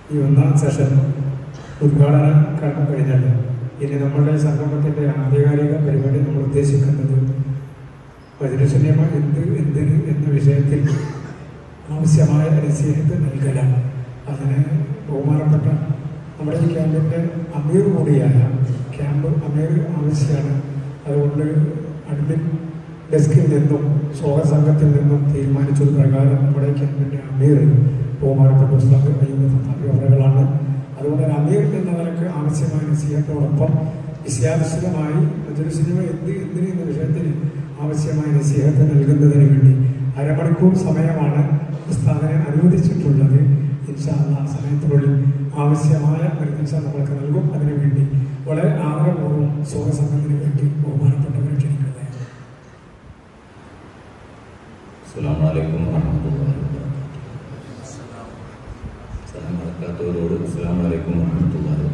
ഈ ഒന്നാം സെഷൻ ഉദ്ഘാടനം കടന്നു കഴിഞ്ഞല്ലോ ഇനി നമ്മളുടെ സംഗമത്തിൻ്റെ ആധികാരിക പരിപാടി നമ്മൾ ഉദ്ദേശിക്കുന്നത് വജ്രശന്യമ എന്ത് എന്തിന് എന്ന വിഷയത്തിൽ ആവശ്യമായ നസീഹത്ത് നൽകലാണ് അതിന് ബഹുമാനപ്പെട്ട നമ്മുടെ ഈ ക്യാമ്പിൻ്റെ അമീർ കൂടിയായ ക്യാമ്പ് അമീർ ആവശ്യമാണ് അതുകൊണ്ട് അഡ്മിൻ ഡെസ്കിൽ നിന്നും സ്വാഗത സംഘത്തിൽ നിന്നും തീരുമാനിച്ചത് പ്രകാരം നമ്മുടെ ക്യാമ്പിൻ്റെ അമീർ ബഹുമാനപ്പെട്ട ഉസ്താദ് അയ്യൂബ് ഫത്താബി അവരുകളാണ് അതുകൊണ്ട് ഒരു അമീർ എന്ന നിലക്ക് ആവശ്യമായ നസീഹത്തോടൊപ്പം വിശ്യാധിഷ്ഠിതമായി മജുരസിനിമ എന്ത് എന്തിന് എന്ന വിഷയത്തിൽ ആവശ്യമായ നസീഹത്ത് നൽകുന്നതിന് വേണ്ടി അരമണിക്കൂർ സമയമാണ് ഉസ്താദിനെ അനുവദിച്ചിട്ടുള്ളത് ഇൻഷാല്ല ആ സമയത്തിനുള്ളിൽ ആവശ്യമായ നിർദ്ദേശ നമ്മൾക്ക് നൽകും അതിനുവേണ്ടി വളരെ ആദരപൂർവ്വം സുഖസംഘത്തിന് വേണ്ടി ബഹുമാനപ്പെട്ടവരെ ക്ഷണിക്കുന്നത് അസ്സാം വലൈക്കും വറഹമത്തുള്ളാഹി സലാം മറക്കാത്തവരോട് അസ്സാം വലൈക്കും വറഹമത്തുള്ളാഹി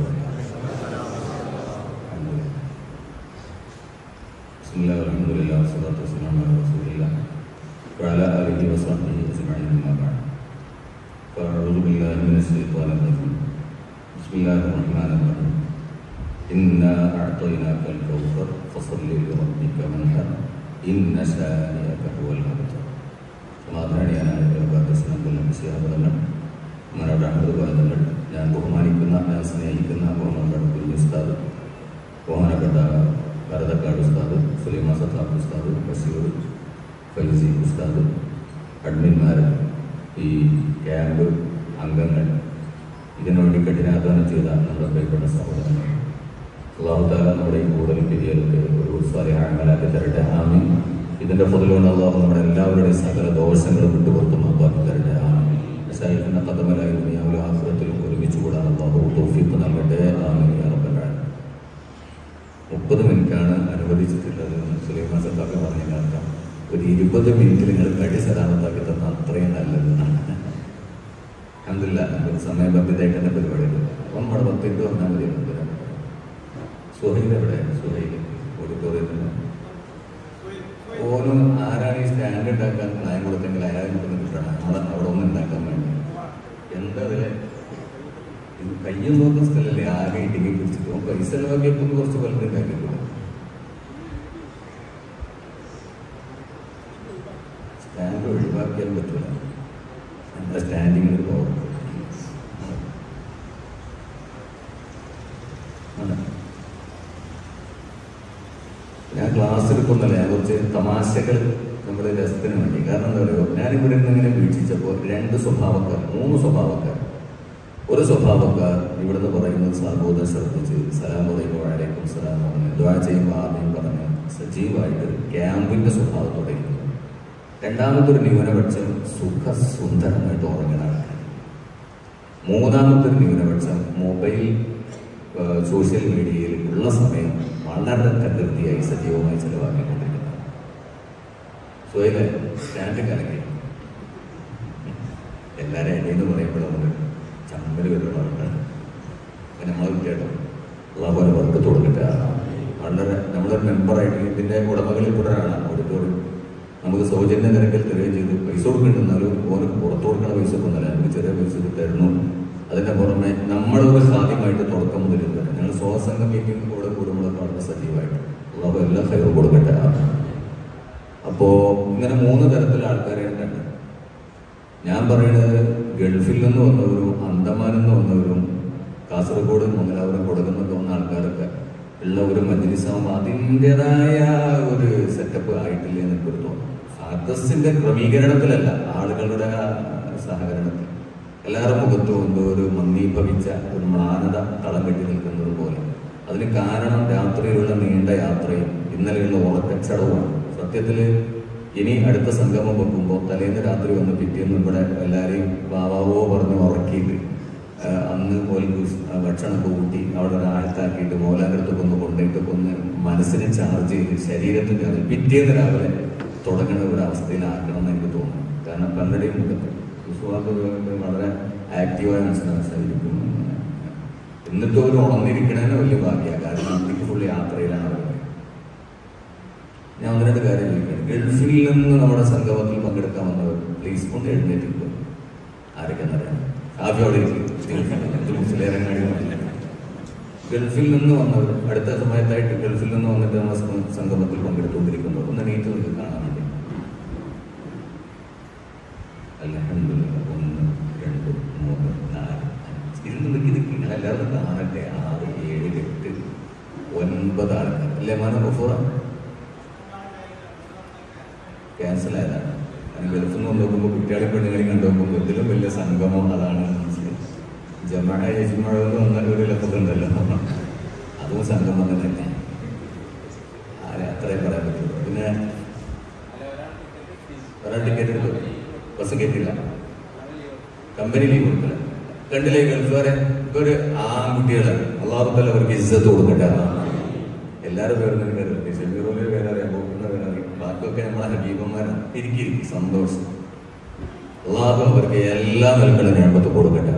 ബിസ്മില്ലാ അൽഹംദുലില്ലാ വസ്സലാത്തു വസ്സലാമു അലാ റസൂലില്ലാ വഅലാ ആലിഹി വസഹ്ബിഹി അജ്മഈൻ അമ്മാ ബഅദ് فأعوذ بالله من الشيطان الرجيم بسم الله الرحمن الرحيم إنا أعطيناك الكوثر فصل لربك وانحر إن شانئك هو الأبتر സമാധാനിയാനായ യോഗാഭ്യസനത്തിലും വിഷയാപതങ്ങൾ മനോട് അമൃതപാദങ്ങൾ ഞാൻ ബഹുമാനിക്കുന്ന ഞാൻ സ്നേഹിക്കുന്ന ബഹുമാനപ്പെട്ട കുഞ്ഞു ഉസ്താദ് ബഹുമാനപ്പെട്ട ഭരതക്കാട് ഉസ്താദ് സുലൈമ സത്താബ് ഉസ്താദ് ബഷീർ ഫൈസി ഉസ്താദ് അഡ്മിന്മാർ ഈ ക്യാമ്പ് അംഗങ്ങൾ ഇതിനുവേണ്ടി കഠിനാധ്വാനം ചെയ്ത നമ്മുടെ പ്രിയപ്പെട്ട സഹോദരങ്ങൾ അള്ളാഹു താല നമ്മുടെ ഈ കൂടുതൽ പിരിയലൊക്കെ ഒരു സ്വാലിഹാമലാക്കി തരട്ടെ ആമീൻ ഇതിന്റെ പൊതുലുകൊണ്ട് അള്ളാഹു നമ്മുടെ എല്ലാവരുടെയും സകല ദോഷങ്ങളും വിട്ടുപുറത്തും അള്ളാഹു തരട്ടെ ആമീൻ ശരീരത്തിന്റെ കഥമലായി ദുനിയാവിലെ ആഹ്ലത്തിലും ഒരുമിച്ച് കൂടാൻ അള്ളാഹു തോഫിക്ക് നൽകട്ടെ ആമീൻ യാ റബ്ബൽ ആലമീൻ. മുപ്പത് മിനിറ്റാണ് അനുവദിച്ചിട്ടുള്ളത് എന്ന് സുലൈമാൻ സത്താക്ക് പറഞ്ഞ കാരണം ഒരു ഇരുപത് മിനിറ്റ് നിങ്ങൾ കടി സലാമത്താക്കി തന്ന അത്രയും നല്ലതെന്നാണ് അഹമ്മദില്ല ഒരു സമയബന്ധിതമായിട്ട് തന്നെ പരിപാടിയുണ്ട് അപ്പം നമ്മുടെ പത്തിൻ്റെ വന്നാൽ മതി എന്തിനാ സുഹൈൽ എവിടെ സുഹൈൽ ഓഡിറ്റോറിയത്തിൽ ഓനും ആരാണ് ഈ സ്റ്റാൻഡ് ഉണ്ടാക്കാൻ നയം കൊടുത്തെങ്കിൽ അയാളെ കൊണ്ട് കിട്ടണം നമ്മൾ അവിടെ ഒന്നും ഉണ്ടാക്കാൻ വേണ്ടി എന്താ അതിലെ ഇത് കയ്യും നോക്കുന്ന സ്ഥലമല്ലേ ആകെ ഇടുങ്ങി പിടിച്ചിട്ട് ഓൻ പൈസ ചെലവാക്കിയപ്പോൾ ഒന്ന് കുറച്ച് വലുത് ഉണ്ടാക്കിയിട്ടുണ്ട് സ്റ്റാൻഡ് ഒഴിവാക്കിയാൽ പറ്റില്ല നമ്മുടെ സ്റ്റാൻഡിങ്ങിന് ഒരു പവർ ഞാൻ ക്ലാസ് എടുക്കുന്നില്ല ഞാൻ കുറച്ച് തമാശകൾ നമ്മുടെ രസത്തിന് വേണ്ടി കാരണം എന്താ പറയുക ഞാനിവിടെ നിന്ന് ഇങ്ങനെ വീക്ഷിച്ചപ്പോൾ രണ്ട് സ്വഭാവക്കാർ മൂന്ന് സ്വഭാവക്കാർ ഒരു സ്വഭാവക്കാർ ഇവിടുന്ന് പറയുന്നത് സർബോധം ശ്രദ്ധിച്ച് സലാം പറയുമ്പോൾ വഴലേക്കും സലാം പറഞ്ഞ് ദ്വാ ചെയ്യുമ്പോൾ ആദ്യം പറഞ്ഞ് സജീവമായിട്ട് ക്യാമ്പിന്റെ സ്വഭാവത്തോടെ ഇരിക്കുന്നു രണ്ടാമത്തെ ഒരു ന്യൂനപക്ഷം സുഖസുന്ദരമായിട്ട് ഉറങ്ങുന്ന ആൾക്കാർ മൂന്നാമത്തെ ഒരു ന്യൂനപക്ഷം മൊബൈൽ ആ, സോഷ്യൽ മീഡിയയിൽ ഉള്ള സമയം വളരെ തകൃതിയായി സജീവമായി ചെലവാക്കിക്കൊണ്ടിരിക്കുന്നത് സ്വയം സ്റ്റാൻഡ് കലക്കി എല്ലാവരും എണ്ണീന്ന് പറയുമ്പോൾ നമുക്ക് ചമ്മൽ വരുന്നതാണ് നമ്മളെ കേട്ടോ അള്ളാഹു പോലെ വർക്ക് തുടങ്ങിട്ട് വളരെ നമ്മളൊരു മെമ്പറായിട്ട് ഇതിന്റെ ഉടമകളിൽ കൂടെ ഒരാളാണ് ഓഡിറ്റോറിയം നമുക്ക് സൗജന്യ നിരക്കിൽ തരുകയും ചെയ്ത് പൈസ കൊടുക്കുന്നുണ്ടെന്നാലും ഓനക്ക് പുറത്തു കൊടുക്കണ പൈസ ഒന്നുമല്ല നമുക്ക് ചെറിയ പൈസ തരുന്നു അതിന്റെ പുറമെ നമ്മളൊരു സാധ്യമായിട്ട് തുടക്കം മുതൽ വരെ ഞങ്ങൾ സ്വാസംഘ മീറ്റിംഗ് കൂടെ കൂടുമ്പോഴൊക്കെ വളരെ സജീവമായിട്ട് അള്ളാഹു എല്ലാ ഫൈറും കൊടുക്കട്ടെ അപ്പോ ഇങ്ങനെ മൂന്ന് തരത്തിലുള്ള ആൾക്കാരെയാണ് കണ്ടത് ഞാൻ പറയുന്നത് ഗൾഫിൽ നിന്ന് വന്നവരും അന്തമാനിൽ നിന്ന് വന്നവരും കാസർഗോഡ് മംഗലാപുരം കൊടുക്കുന്നൊക്കെ വന്ന ആൾക്കാരൊക്കെ ഉള്ള ഒരു മജ്ലിസാകുമ്പോൾ അതിൻ്റെതായ ഒരു സെറ്റപ്പ് ആയിട്ടില്ല എന്ന് എനിക്ക് ഒരു തോന്നുന്നു സദസ്സിന്റെ ക്രമീകരണത്തിലല്ല ആളുകളുടെ ആ സഹകരണത്തിൽ എല്ലാവരുടെ മുഖത്തും എന്തോ ഒരു മന്ദീഭവിച്ച ഒരു മ്ലാനത തളം കെട്ടി നിൽക്കുന്നത് പോലെ അതിന് കാരണം രാത്രിയിലുള്ള നീണ്ട യാത്രയും ഇന്നലെയുള്ള ഉറക്കച്ചടവുമാണ് സത്യത്തില് ഇനി അടുത്ത സംഗമം വെക്കുമ്പോൾ തലേന്ന് രാത്രി വന്ന് പിറ്റേന്ന് ഇവിടെ എല്ലാവരെയും വാവാവോ പറഞ്ഞ് ഉറക്കിയിട്ട് ആ, അന്ന് ഓൽക്ക് ഭക്ഷണമൊക്കെ കൂട്ടി അവിടെ ഒരാഴത്താക്കിയിട്ട് മോലാൻ്റെ അടുത്തൊക്കെ ഒന്ന് കൊണ്ടുപോയിട്ട് ഒന്ന് മനസ്സിനെ ചാർജ് ചെയ്ത് ശരീരത്തിന് ചാർജ് പിറ്റേന്ന് രാവിലെ തുടങ്ങുന്ന ഒരു അവസ്ഥയിലാക്കണം എന്ന് എനിക്ക് തോന്നുന്നു കാരണം പലരുടെയും മുഖത്ത് വിശ്വാസം വളരെ ആക്റ്റീവായ മനസ്സിലാണ് ശരീരം എന്നിട്ട് ഒരു ഉണർന്നിരിക്കണതിന് വലിയ ഭാഗ്യമാണ് കാരണം അന്തിക്ക് ഫുള്ള് യാത്രയിലാണ് അവർ ഞാൻ ഒന്ന് രണ്ട് കാര്യം ചോദിക്കുകയാണ് ഗൾഫിൽ നിന്ന് നമ്മുടെ സംഗമത്തിൽ പങ്കെടുക്കാൻ വന്നവർ പ്ലീസ് ഒന്ന് എഴുന്നേറ്റ് ആരൊക്കെയെന്നറിയാം ഷാഫി അവിടെ ഇരിക്കും ഇത് മുസ്ലിയാരങ്ങാടി എന്നല്ല. ഗൾഫിൽ നിന്ന് വന്നവർ അടുത്ത സമയത്തായിട്ട് ഗൾഫിൽ നിന്ന് വന്നിട്ട് നമ്മുടെ സം- സംഗമത്തിൽ പങ്കെടുത്തുകൊണ്ടിരിക്കുന്നത് ഒന്ന് നീറ്റ് നിങ്ങൾക്ക് കാണാൻ വേണ്ടി അൽഹംദുലില്ലാ ഒന്ന് രണ്ട് മൂന്ന് നാല് അഞ്ച് ഇരുന്ന് നിൽക്കി നിൽക്കി നിങ്ങളെല്ലാവരും കാണട്ടെ ആറ് ഏഴ് എട്ട് ഒൻപത് ആൾക്കാർ അല്ലേ മാന ബഫൂറ ക്യാൻസൽ ആയതാണ് ഞാൻ ഗൾഫിൽ നിന്ന് നോക്കുമ്പോൾ കുട്ടികളെ പെണ്ണുങ്ങളെയും കണ്ടു നോക്കുമ്പോൾ ഇതിലും വലിയ സംഗമം അതാണ് മനസ്സിലായി ജമാഅ യജ്മാഴെന്ന് വന്നാൽ ഒരു ലക്കത്തുണ്ടല്ലോ അതും സംഗമം തന്നെ ആരെ അത്രയും പറയാൻ പറ്റുള്ളൂ പിന്നെ ഒരാൾ ടിക്കറ്റ് എടുത്തു ബസ് കയറ്റില്ല കമ്പനി ലീവ് കൊടുക്കില്ല കണ്ടില്ലേ ഗൾഫുകാരെ ഇവര് ആൺകുട്ടികളാണ് അള്ളാഹുത്തല അവർക്ക് ഇജ്ജത്ത് കൊടുക്കട്ടെ എല്ലാവരും പേരും എനിക്കറിയാം ഷമീറുവിന്റെ പേരറിയാം ബോക്കിന്റെ പേരറിയാം ബാക്കിയൊക്കെ നമ്മളെ ഹബീബന്മാരാണ് ഇരിക്കും സന്തോഷം അള്ളാഹു അവർക്ക് എല്ലാ നിലക്കളും ഞാമ്പത്ത് കൊടുക്കട്ടെ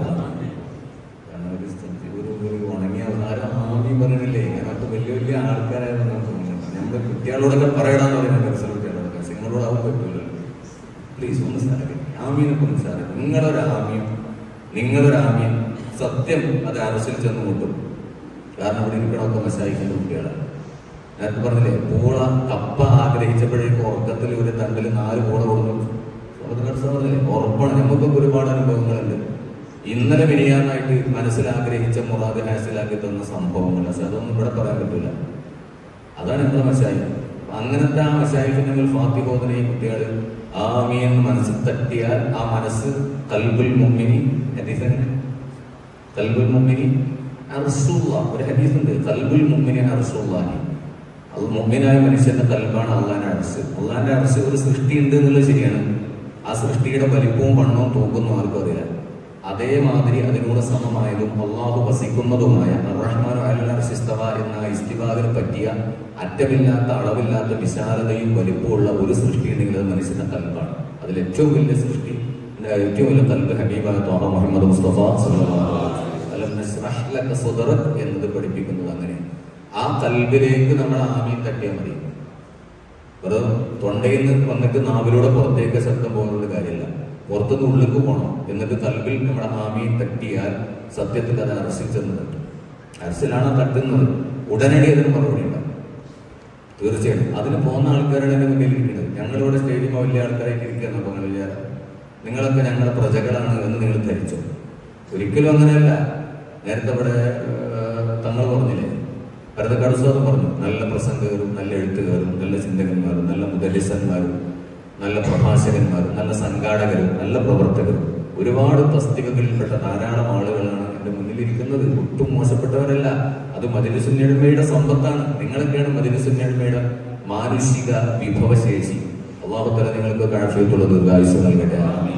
കാരണം ഒരു സ്ഥിതി ഒരു ഒരു ഉണങ്ങിയ ആരും ആദ്യം പറഞ്ഞില്ലേ അതിനകത്ത് വലിയ വലിയ ആൾക്കാരായിരുന്നു നമുക്ക് തോന്നുന്നത് നമ്മുടെ കുട്ടികളോടൊക്കെ പറയണമെന്ന് പറയുന്നത് പരിസര കുട്ടികളോടൊക്കെ നിങ്ങളോടാവും പറ്റൂലല്ലോ പ്ലീസ് ഒന്ന് സാധിക്കും ആമീനെ കുറിച്ച് സാധിക്കും നിങ്ങളൊരു ആമീൻ നിങ്ങളൊരു ആമീൻ സത്യം അത് അരസിൽ ചെന്ന് മുട്ടും കാരണം ഇവിടെ ഇരിക്കണമൊക്കെ മസായിക്കുന്ന കുട്ടികളാണ് നേരത്തെ പറഞ്ഞില്ലേ പൂള കപ്പ ആഗ്രഹിച്ചപ്പോഴേക്കും ഉറക്കത്തിൽ ഒരു തണ്ടിൽ നാല് പൂള കൊടുക്കും പറഞ്ഞില്ലേ ഉറപ്പാണ് നമുക്കൊക്കെ ഒരുപാട് അനുഭവങ്ങളുണ്ട് ഇന്നലെ മിനിയാനായിട്ട് മനസ്സിൽ ആഗ്രഹിച്ച മുറാദ് ഹാസിലാക്കി തന്ന സംഭവങ്ങൾ പക്ഷെ അതൊന്നും ഇവിടെ പറയാൻ പറ്റില്ല അതാണ് നമ്മളെ മശായി അങ്ങനത്തെ ആ മശായിഫിന്റെ ഫാത്തിബോധന ഈ കുട്ടികൾ ആമീൻ മനസ്സിൽ തട്ടിയാൽ ആ മനസ്സ് കൽബുൽ മുമ്മിനി ഹദീസങ്ങനെ കൽബുൽ മുമ്മിനി അർസുള്ള ഒരു ഹദീസ് ഉണ്ട് കൽബുൽ മുമ്മിനി അർസുള്ളാഹി അത് മുമ്മിനായ മനുഷ്യന്റെ കൽബാണ് അള്ളാന്റെ അർസ് അള്ളാന്റെ അർസ് ഒരു സൃഷ്ടി ഉണ്ട് എന്നുള്ളത് ശരിയാണ് ആ സൃഷ്ടിയുടെ വലിപ്പവും വണ്ണവും തൂക്കുന്നു ആർക്കും അറിയില്ല അതേമാതിരി അതിനോട് സമമായതും അള്ളാഹു വസിക്കുന്നതുമായ റഹ്മാൻ അലർഷിസ്തവ എന്ന ഇസ്തിബാദിനെ പറ്റിയ അറ്റമില്ലാത്ത അളവില്ലാത്ത വിശാലതയും വലിപ്പമുള്ള ഒരു സൃഷ്ടി ഉണ്ടെങ്കിൽ അത് മനുഷ്യന്റെ കൽബാണ് അതിൽ ഏറ്റവും വലിയ സൃഷ്ടി ഏറ്റവും വലിയ കൽബ് ഹബീബായ തോഹ മുഹമ്മദ് മുസ്തഫ സല്ലല്ലാഹു അലൈഹി വസല്ലം. അലം നശ്റഹ് ലക സദ്റക് എന്നത് പഠിപ്പിക്കുന്നത് അങ്ങനെ ആ കൽബിലേക്ക് നമ്മൾ ആമീൻ തട്ടിയാൽ മതി വെറുതെ തൊണ്ടയിൽ നിന്ന് വന്നിട്ട് നാവിലൂടെ പുറത്തേക്ക് ശബ്ദം പോകുന്നത് കാര്യമില്ല പുറത്തുനിന്ന് ഉള്ളിലേക്ക് പോകണം എന്നിട്ട് കൽബിൽ നമ്മുടെ ആമീൻ തട്ടിയാൽ സത്യത്തിൽ അത് അരസിൽ ചെന്ന് തട്ടും അരസിലാണ് ആ തട്ടുന്നത് ഉടനടി അതിന് മറുപടി ഉണ്ടാവും തീർച്ചയായിട്ടും അതിന് പോകുന്ന ആൾക്കാരാണ് എന്റെ മുന്നിൽ ഇരിക്കുന്നത് ഞങ്ങളിവിടെ സ്റ്റേഡിയം വലിയ ആൾക്കാരായിട്ട് ഇരിക്കുകയെന്ന് നിങ്ങൾ വിചാരം നിങ്ങളൊക്കെ ഞങ്ങളുടെ പ്രജകളാണ് എന്ന് നിങ്ങൾ ധരിച്ചു ഒരിക്കലും അങ്ങനെയല്ല നേരത്തെ ഇവിടെ ഏഹ്, തങ്ങൾ പറഞ്ഞില്ലേ ഭരതക്കാട് സ്വാദം പറഞ്ഞു നല്ല പ്രസംഗകരും നല്ല എഴുത്തുകാരും നല്ല ചിന്തകന്മാരും നല്ല മുദലിസന്മാരും നല്ല പ്രഭാഷകന്മാരും നല്ല സംഘാടകരും നല്ല പ്രവർത്തകരും ഒരുപാട് തസ്തികകളിൽപ്പെട്ട ധാരാളം ആളുകളാണ് എന്റെ മുന്നിലിരിക്കുന്നത് ഒട്ടും മോശപ്പെട്ടവരല്ല അത് മതിലുസുന്യഴമയുടെ സമ്പത്താണ് നിങ്ങളൊക്കെയാണ് മതിലുസുന്യഴമയുടെ മാനുഷിക വിഭവശേഷി അള്ളാഹുത്തല നിങ്ങൾക്ക് കാഴ്ചയുള്ള ദീർഘായുസ് നൽകട്ടെ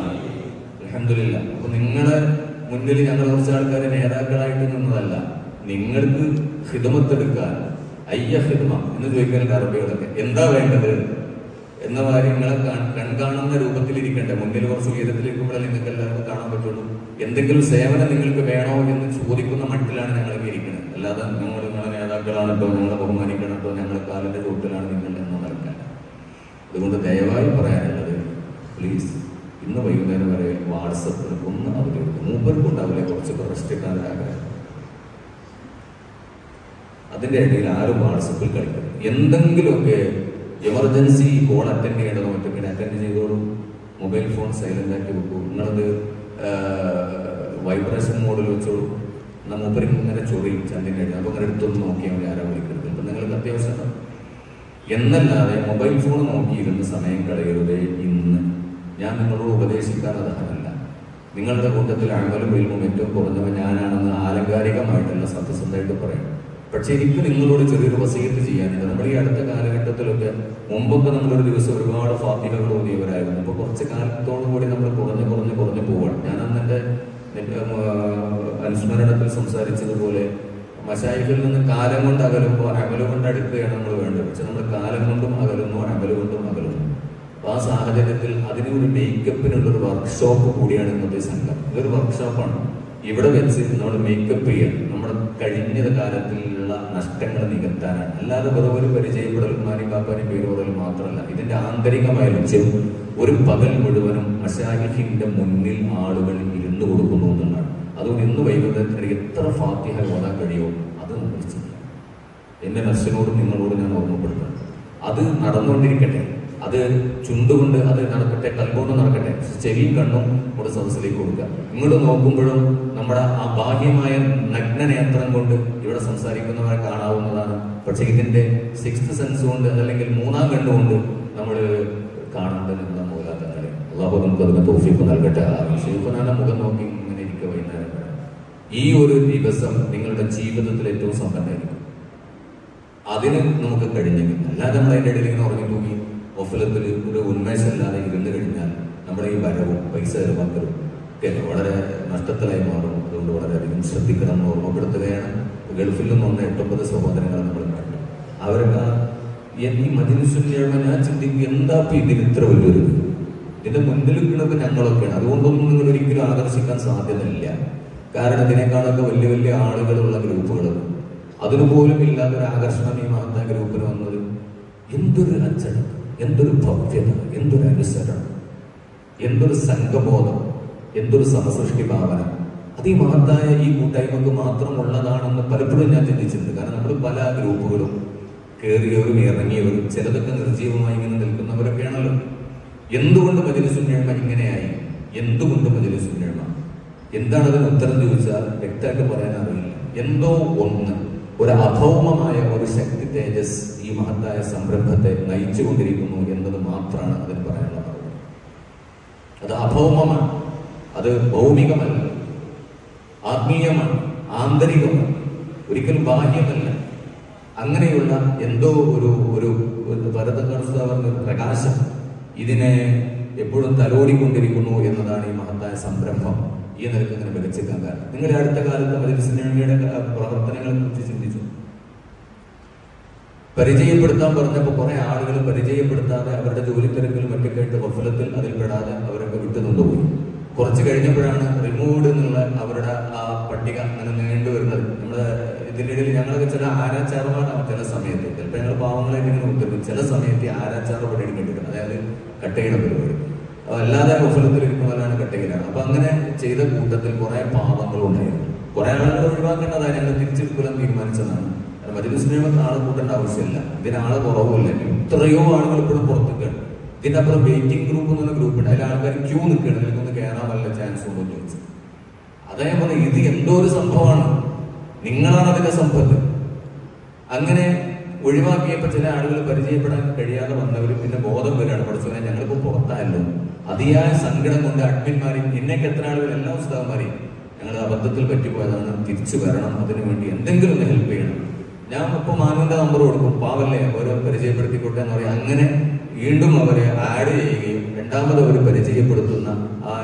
അലഹമില്ല അപ്പൊ നിങ്ങളെ മുന്നിൽ ഞങ്ങൾ കുറച്ച് ആൾക്കാർ നേതാക്കളായിട്ട് നിന്നതല്ല നിങ്ങൾക്ക് ഹിതമത്തെടുക്കാൻ അയ്യ ഹിതമ എന്ന് ചോദിക്കാറുണ്ട് അറബികളൊക്കെ എന്താ വേണ്ടത് എന്ന കാര്യങ്ങളെ കാ- കൺകാണുന്ന രൂപത്തിലിരിക്കണ്ടേ മുന്നിൽ കുറച്ച് ഉയരത്തിലിരിക്കുമ്പോഴല്ലേ നിങ്ങൾക്ക് എല്ലാവർക്കും കാണാൻ പറ്റുള്ളൂ എന്തെങ്കിലും സേവനം നിങ്ങൾക്ക് വേണോ എന്ന് ചോദിക്കുന്ന മട്ടിലാണ് ഞങ്ങളൊക്കെ ഇരിക്കുന്നത് അല്ലാതെ നിങ്ങൾ നിങ്ങളെ നേതാക്കളാണ് കേട്ടോ ഞങ്ങളെ ബഹുമാനിക്കണം കേട്ടോ ഞങ്ങളെ കാലിന്റെ ചുവട്ടിലാണ് നിങ്ങൾ എന്ന് നടക്കാൻ അതുകൊണ്ട് ദയവായി പറയാനുള്ളത് പ്ലീസ് ഇന്ന് വൈകുന്നേരം വരെ വാട്സപ്പിൽ ഒന്ന് അവരെടുക്കും മൂപ്പർക്കും ഉണ്ടാവില്ല കുറച്ചൊക്കെ റെസ്റ്റ് കിട്ടാൻ ആഗ്രഹം അതിന്റെ ഇടയിൽ ആരും വാട്സപ്പിൽ കളിക്കും എന്തെങ്കിലുമൊക്കെ എമർജൻസി കോൾ അറ്റൻഡ് ചെയ്യേണ്ടതോ മറ്റൊക്കെ അറ്റൻഡ് ചെയ്തോളൂ മൊബൈൽ ഫോൺ സൈലന്റ് ആക്കി വെക്കൂ നിങ്ങളത് വൈബ്രേഷൻ മോഡിൽ വെച്ചോളൂ എന്നാൽ മൂപ്പര് ഇങ്ങനെ ചൊറിയും ചന്തിൻ്റെ ഇടയിൽ അപ്പോൾ അങ്ങനെ എടുത്തൊന്ന് നോക്കിയാൽ മതി ആരാ വിളിക്കരുത് ഇപ്പം നിങ്ങൾക്ക് അത്യാവശ്യമാണ് എന്നല്ലാതെ മൊബൈൽ ഫോൺ നോക്കിയിരുന്ന് സമയം കളയരുതേ ഇന്ന് ഞാൻ നിങ്ങളോട് ഉപദേശിക്കാൻ അർഹനല്ല നിങ്ങളുടെ കൂട്ടത്തിൽ അമലും വിൽമും ഏറ്റവും കുറഞ്ഞവൻ ഞാനാണെന്ന് ആലങ്കാരികമായിട്ടല്ല സത്യസന്ധമായിട്ട് പറയണം പക്ഷെ എനിക്ക് നിങ്ങളോട് ചെറിയൊരു വസീയത്ത് ചെയ്യാനുണ്ട് നമ്മുടെ ഈ അടുത്ത കാലഘട്ടത്തിലൊക്കെ മുമ്പൊക്കെ നമ്മളൊരു ദിവസം ഒരുപാട് ഫാത്തിഹകൾ ഓതിയവരായിരുന്നു അപ്പൊ കുറച്ച് കാലത്തോടു കൂടി നമ്മൾ കുറഞ്ഞ് കുറഞ്ഞ് കുറഞ്ഞ് പോവാണ് ഞാൻ അന്ന് എൻ്റെ എൻ്റെ, ആ, അനുസ്മരണത്തിൽ സംസാരിച്ചതുപോലെ മശായിഖിൽ നിന്ന് കാലം കൊണ്ട് അകലുമ്പോൾ അമല് കൊണ്ട് അടുക്കുകയാണ് നമ്മൾ വേണ്ടത് പക്ഷെ നമ്മൾ കാലം കൊണ്ടും അകലുന്നു അമല് കൊണ്ടും അകലുന്നു അപ്പൊ ആ സാഹചര്യത്തിൽ അതിന് ഒരു മേക്കപ്പിനുള്ള ഒരു വർക്ക്ഷോപ്പ് കൂടിയാണ് ഇന്നത്തെ സംഘം ഇതൊരു വർക്ക്ഷോപ്പാണ് ഇവിടെ വെച്ച് നമ്മൾ മേക്കപ്പ് ചെയ്യാൻ നമ്മുടെ കഴിഞ്ഞ കാലത്തിലുള്ള നഷ്ടങ്ങൾ നികത്താനാണ് അല്ലാതെ വെറും ഒരു പരിചയപ്പെടലും മാനി പാപ്പാനി പേര് പറയലും മാത്രമല്ല ഇതിന്റെ ആന്തരികമായ ലക്ഷ്യം ഒരു പകൽ മുഴുവനും മഷാഹിഖിന്റെ മുന്നിൽ ആളുകൾ ഇരുന്നു കൊടുക്കുന്നു എന്നുള്ളതാണ് അതുകൊണ്ട് ഇന്ന് വൈകുന്നേരത്തിന് എത്ര ഫാത്തിഹ ഓതാൻ കഴിയുമോ അത് നമ്മൾ ചെയ്യാം എന്റെ നർസിനോടും നിങ്ങളോടും ഞാൻ ഓർമ്മപ്പെടുത്തുന്നു അത് നടന്നുകൊണ്ടിരിക്കട്ടെ അത് ചുണ്ടുകൊണ്ട് അത് നടക്കട്ടെ കൽബോണ്ട് നടക്കട്ടെ ചെവിയും കണ്ണും നമ്മുടെ സദസ്സിലേക്ക് കൊടുക്കുക ഇങ്ങോട്ട് നോക്കുമ്പോഴും നമ്മുടെ ആ ബാഹ്യമായ നഗ്നനേത്രം കൊണ്ട് ഇവിടെ സംസാരിക്കുന്നവരെ കാണാവുന്നതാണ് പക്ഷെ ഇതിന്റെ സിക്സ്ത് സെൻസ് കൊണ്ട് അതല്ലെങ്കിൽ മൂന്നാം കണ്ണുകൊണ്ട് നമ്മൾ കാണേണ്ടത് നമ്മുടെ മൂലാത്തങ്ങളെ അള്ളാഹു നമുക്ക് അതിന് തോഫിക്ക് നൽകട്ടെ ഷെയ്ഖുനാന്റെ മുഖം നോക്കി ഇങ്ങനെ ഇരിക്കുക വൈകുന്നേരം വരെ. ഈ ഒരു ദിവസം നിങ്ങളുടെ ജീവിതത്തിൽ ഏറ്റവും സമ്പന്നമായിരിക്കും അതിന് നമുക്ക് കഴിഞ്ഞെങ്കിൽ അല്ലാതെ നമ്മൾ അതിൻ്റെ ഇടയിൽ ഇങ്ങനെ ഉറങ്ങി തൂങ്ങി ഒഫലത്തിൽ ഒരു ഉന്മേഷമില്ലാതെ ഇരുന്ന് കഴിഞ്ഞാൽ നമ്മുടെ ഈ വരവും പൈസ ചെലവാക്കലും ഒക്കെ വളരെ നഷ്ടത്തിലായി മാറും അതുകൊണ്ട് വളരെയധികം ശ്രദ്ധിക്കണം എന്ന് ഓർമ്മപ്പെടുത്തുകയാണ് ഗൾഫിൽ നിന്ന് വന്ന എട്ടൊമ്പത് സഹോദരങ്ങളെ നമ്മൾ കണ്ടു അവരൊക്കെ ആ ഈ മജിലിസുല്യമ്മ ഞാൻ ചിന്തിക്കും എന്താ ഇപ്പൊ ഇതിന് ഇത്ര വലിയൊരു ഇത്? ഇതിന്റെ മുന്നിൽ നിൽക്കുന്നത് ഞങ്ങളൊക്കെയാണ് അതുകൊണ്ടൊന്നും നിങ്ങൾ ഒരിക്കലും ആകർഷിക്കാൻ സാധ്യതയില്ല കാരണം ഇതിനേക്കാളൊക്കെ വലിയ വലിയ ആളുകളുള്ള ഗ്രൂപ്പുകൾ അതിനുപോലും ഇല്ലാത്തൊരു ആകർഷണം ഈ മഹത്താ ഗ്രൂപ്പിന് വന്നത് എന്തൊരു അച്ചടക്കം എന്തൊരു ഭവ്യത എന്തൊരു അനുസരണം എന്തൊരു സംഘബോധം എന്തൊരു സമസൃഷ്ടി ഭാവന അത് ഈ മഹത്തായ ഈ കൂട്ടായ്മക്ക് മാത്രമുള്ളതാണെന്ന് പലപ്പോഴും ഞാൻ ചിന്തിച്ചിട്ടുണ്ട് കാരണം നമ്മൾ പല ഗ്രൂപ്പുകളും കയറിയവരും ഇറങ്ങിയവരും ചിലതൊക്കെ നിർജീവമായി ഇങ്ങനെ നിൽക്കുന്നവരൊക്കെയാണല്ലോ എന്തുകൊണ്ട് മജലിസുന്യഴ്മ ഇങ്ങനെയായി എന്തുകൊണ്ട് മജലിസുന്യഴ്മ എന്താണ് അതിന് ഉത്തരം ചോദിച്ചാൽ വ്യക്തമായിട്ട് പറയാൻ അറിയില്ല എന്തോ ഒന്ന് ഒരു അഭൗമമായ ഒരു ശക്തി തേജസ് ഈ മഹത്തായ സംരംഭത്തെ നയിച്ചുകൊണ്ടിരിക്കുന്നു എന്നത് മാത്രമാണ് അതിന് പറയാനുള്ള മറുപടി അത് അഭൗമമാണ് അത് ഭൗമികമല്ല ആത്മീയമാണ് ആന്തരികമാണ് ഒരിക്കലും ബാഹ്യമല്ല അങ്ങനെയുള്ള എന്തോ ഒരു ഒരു ഭരതകർത്താവ് പ്രകാശം ഇതിനെ എപ്പോഴും തലോടിക്കൊണ്ടിരിക്കുന്നു എന്നതാണ് ഈ മഹത്തായ സംരംഭം ഈ നിലക്ക് ഇങ്ങനെ മികച്ചേക്കാൻ കാരണം നിങ്ങളുടെ അടുത്ത കാലത്ത് മജലിസിനയുടെ പ്രവർത്തനങ്ങളെ കുറിച്ച് ചിന്തിച്ചു പരിചയപ്പെടുത്താൻ പറഞ്ഞപ്പോൾ കുറെ ആളുകൾ പരിചയപ്പെടുത്താതെ അവരുടെ ജോലി തിരക്കിലും മറ്റൊക്കെ ആയിട്ട് വഫലത്തിൽ അതിൽ പെടാതെ അവരൊക്കെ വിട്ടുനിന്നുപോയി കുറച്ച് കഴിഞ്ഞപ്പോഴാണ് റിമൂവ്ഡ് എന്നുള്ള അവരുടെ ആ പട്ടിക അങ്ങനെ നീണ്ടു വരുന്നത് നമ്മുടെ ഇതിന്റെ ഇടയിൽ ഞങ്ങളൊക്കെ ചില ആരാച്ചാറുകളാണ് ചില സമയത്ത് ചിലപ്പോൾ ഞങ്ങൾ പാവങ്ങളായിട്ട് ഇങ്ങനെ ഉത്തരവ് ചില സമയത്ത് ഈ ആരാച്ചാറ് പരിപാടി കണ്ടിട്ടുണ്ട് അതായത് കട്ട് ചെയ്യണ പരിപാടി അപ്പൊ അല്ലാതെ വഫലത്തിൽ ഇരിക്കുന്നവരാണ് കട്ട് ചെയ്യലാണ് അപ്പൊ അങ്ങനെ ചെയ്ത കൂട്ടത്തിൽ കുറെ പാവങ്ങളുണ്ടായിരുന്നു കുറെ ആളുകൾ ഒഴിവാക്കേണ്ടതാണ് ഞങ്ങൾ തിരിച്ചെടുക്കാൻ തീരുമാനിച്ചതാണ് കാരണം മജലിസ് നിയമത്തിൽ ആളെ കൂട്ടേണ്ട ആവശ്യമില്ല ഇതിന് ആള് കുറവുമില്ല എത്രയോ ആളുകൾ ഇപ്പോഴും പുറത്തേക്കാണ് ഇതിന്റെ അപ്പുറം വെയിറ്റിംഗ് ഗ്രൂപ്പ് എന്ന് പറഞ്ഞ ഗ്രൂപ്പ് ഉണ്ട് അതിൽ ആൾക്കാർ ക്യൂ നിൽക്കുകയാണ് ഇതിലേക്കൊന്ന് കയറാൻ വല്ല ചാൻസ് ഉണ്ടോ എന്ന് ചോദിച്ചു അതേ പോലെ ഇത് എന്തോ ഒരു സംഭവമാണ് നിങ്ങളാണ് അതിന്റെ സമ്പത്ത് അങ്ങനെ ഒഴിവാക്കിയപ്പോൾ ചില ആളുകൾ പരിചയപ്പെടാൻ കഴിയാതെ വന്നവർ പിന്നെ ബോധം വരികയാണ് പഠിച്ചവനെ ഞങ്ങളിപ്പോൾ പുറത്തായല്ലോ അതിയായ സങ്കടം കൊണ്ട് അഡ്മിന്മാരെ എന്നേക്ക് എത്ര ആളുകൾ എല്ലാ ഉസ്താവന്മാരെയും ഞങ്ങൾ അബദ്ധത്തിൽ പറ്റിപ്പോയതാണ് തിരിച്ചു വരണം അതിനു വേണ്ടി എന്തെങ്കിലും ഒന്ന് ഹെൽപ്പ് ചെയ്യണം ഞാൻ ഇപ്പോൾ മാനുവിന്റെ നമ്പർ കൊടുക്കും പാവല്ലേ അവരെ പരിചയപ്പെടുത്തിക്കോട്ടെ എന്ന് പറയും അങ്ങനെ വീണ്ടും അവരെ ആഡ് ചെയ്യുകയും രണ്ടാമത് അവർ പരിചയപ്പെടുത്തുന്ന ആ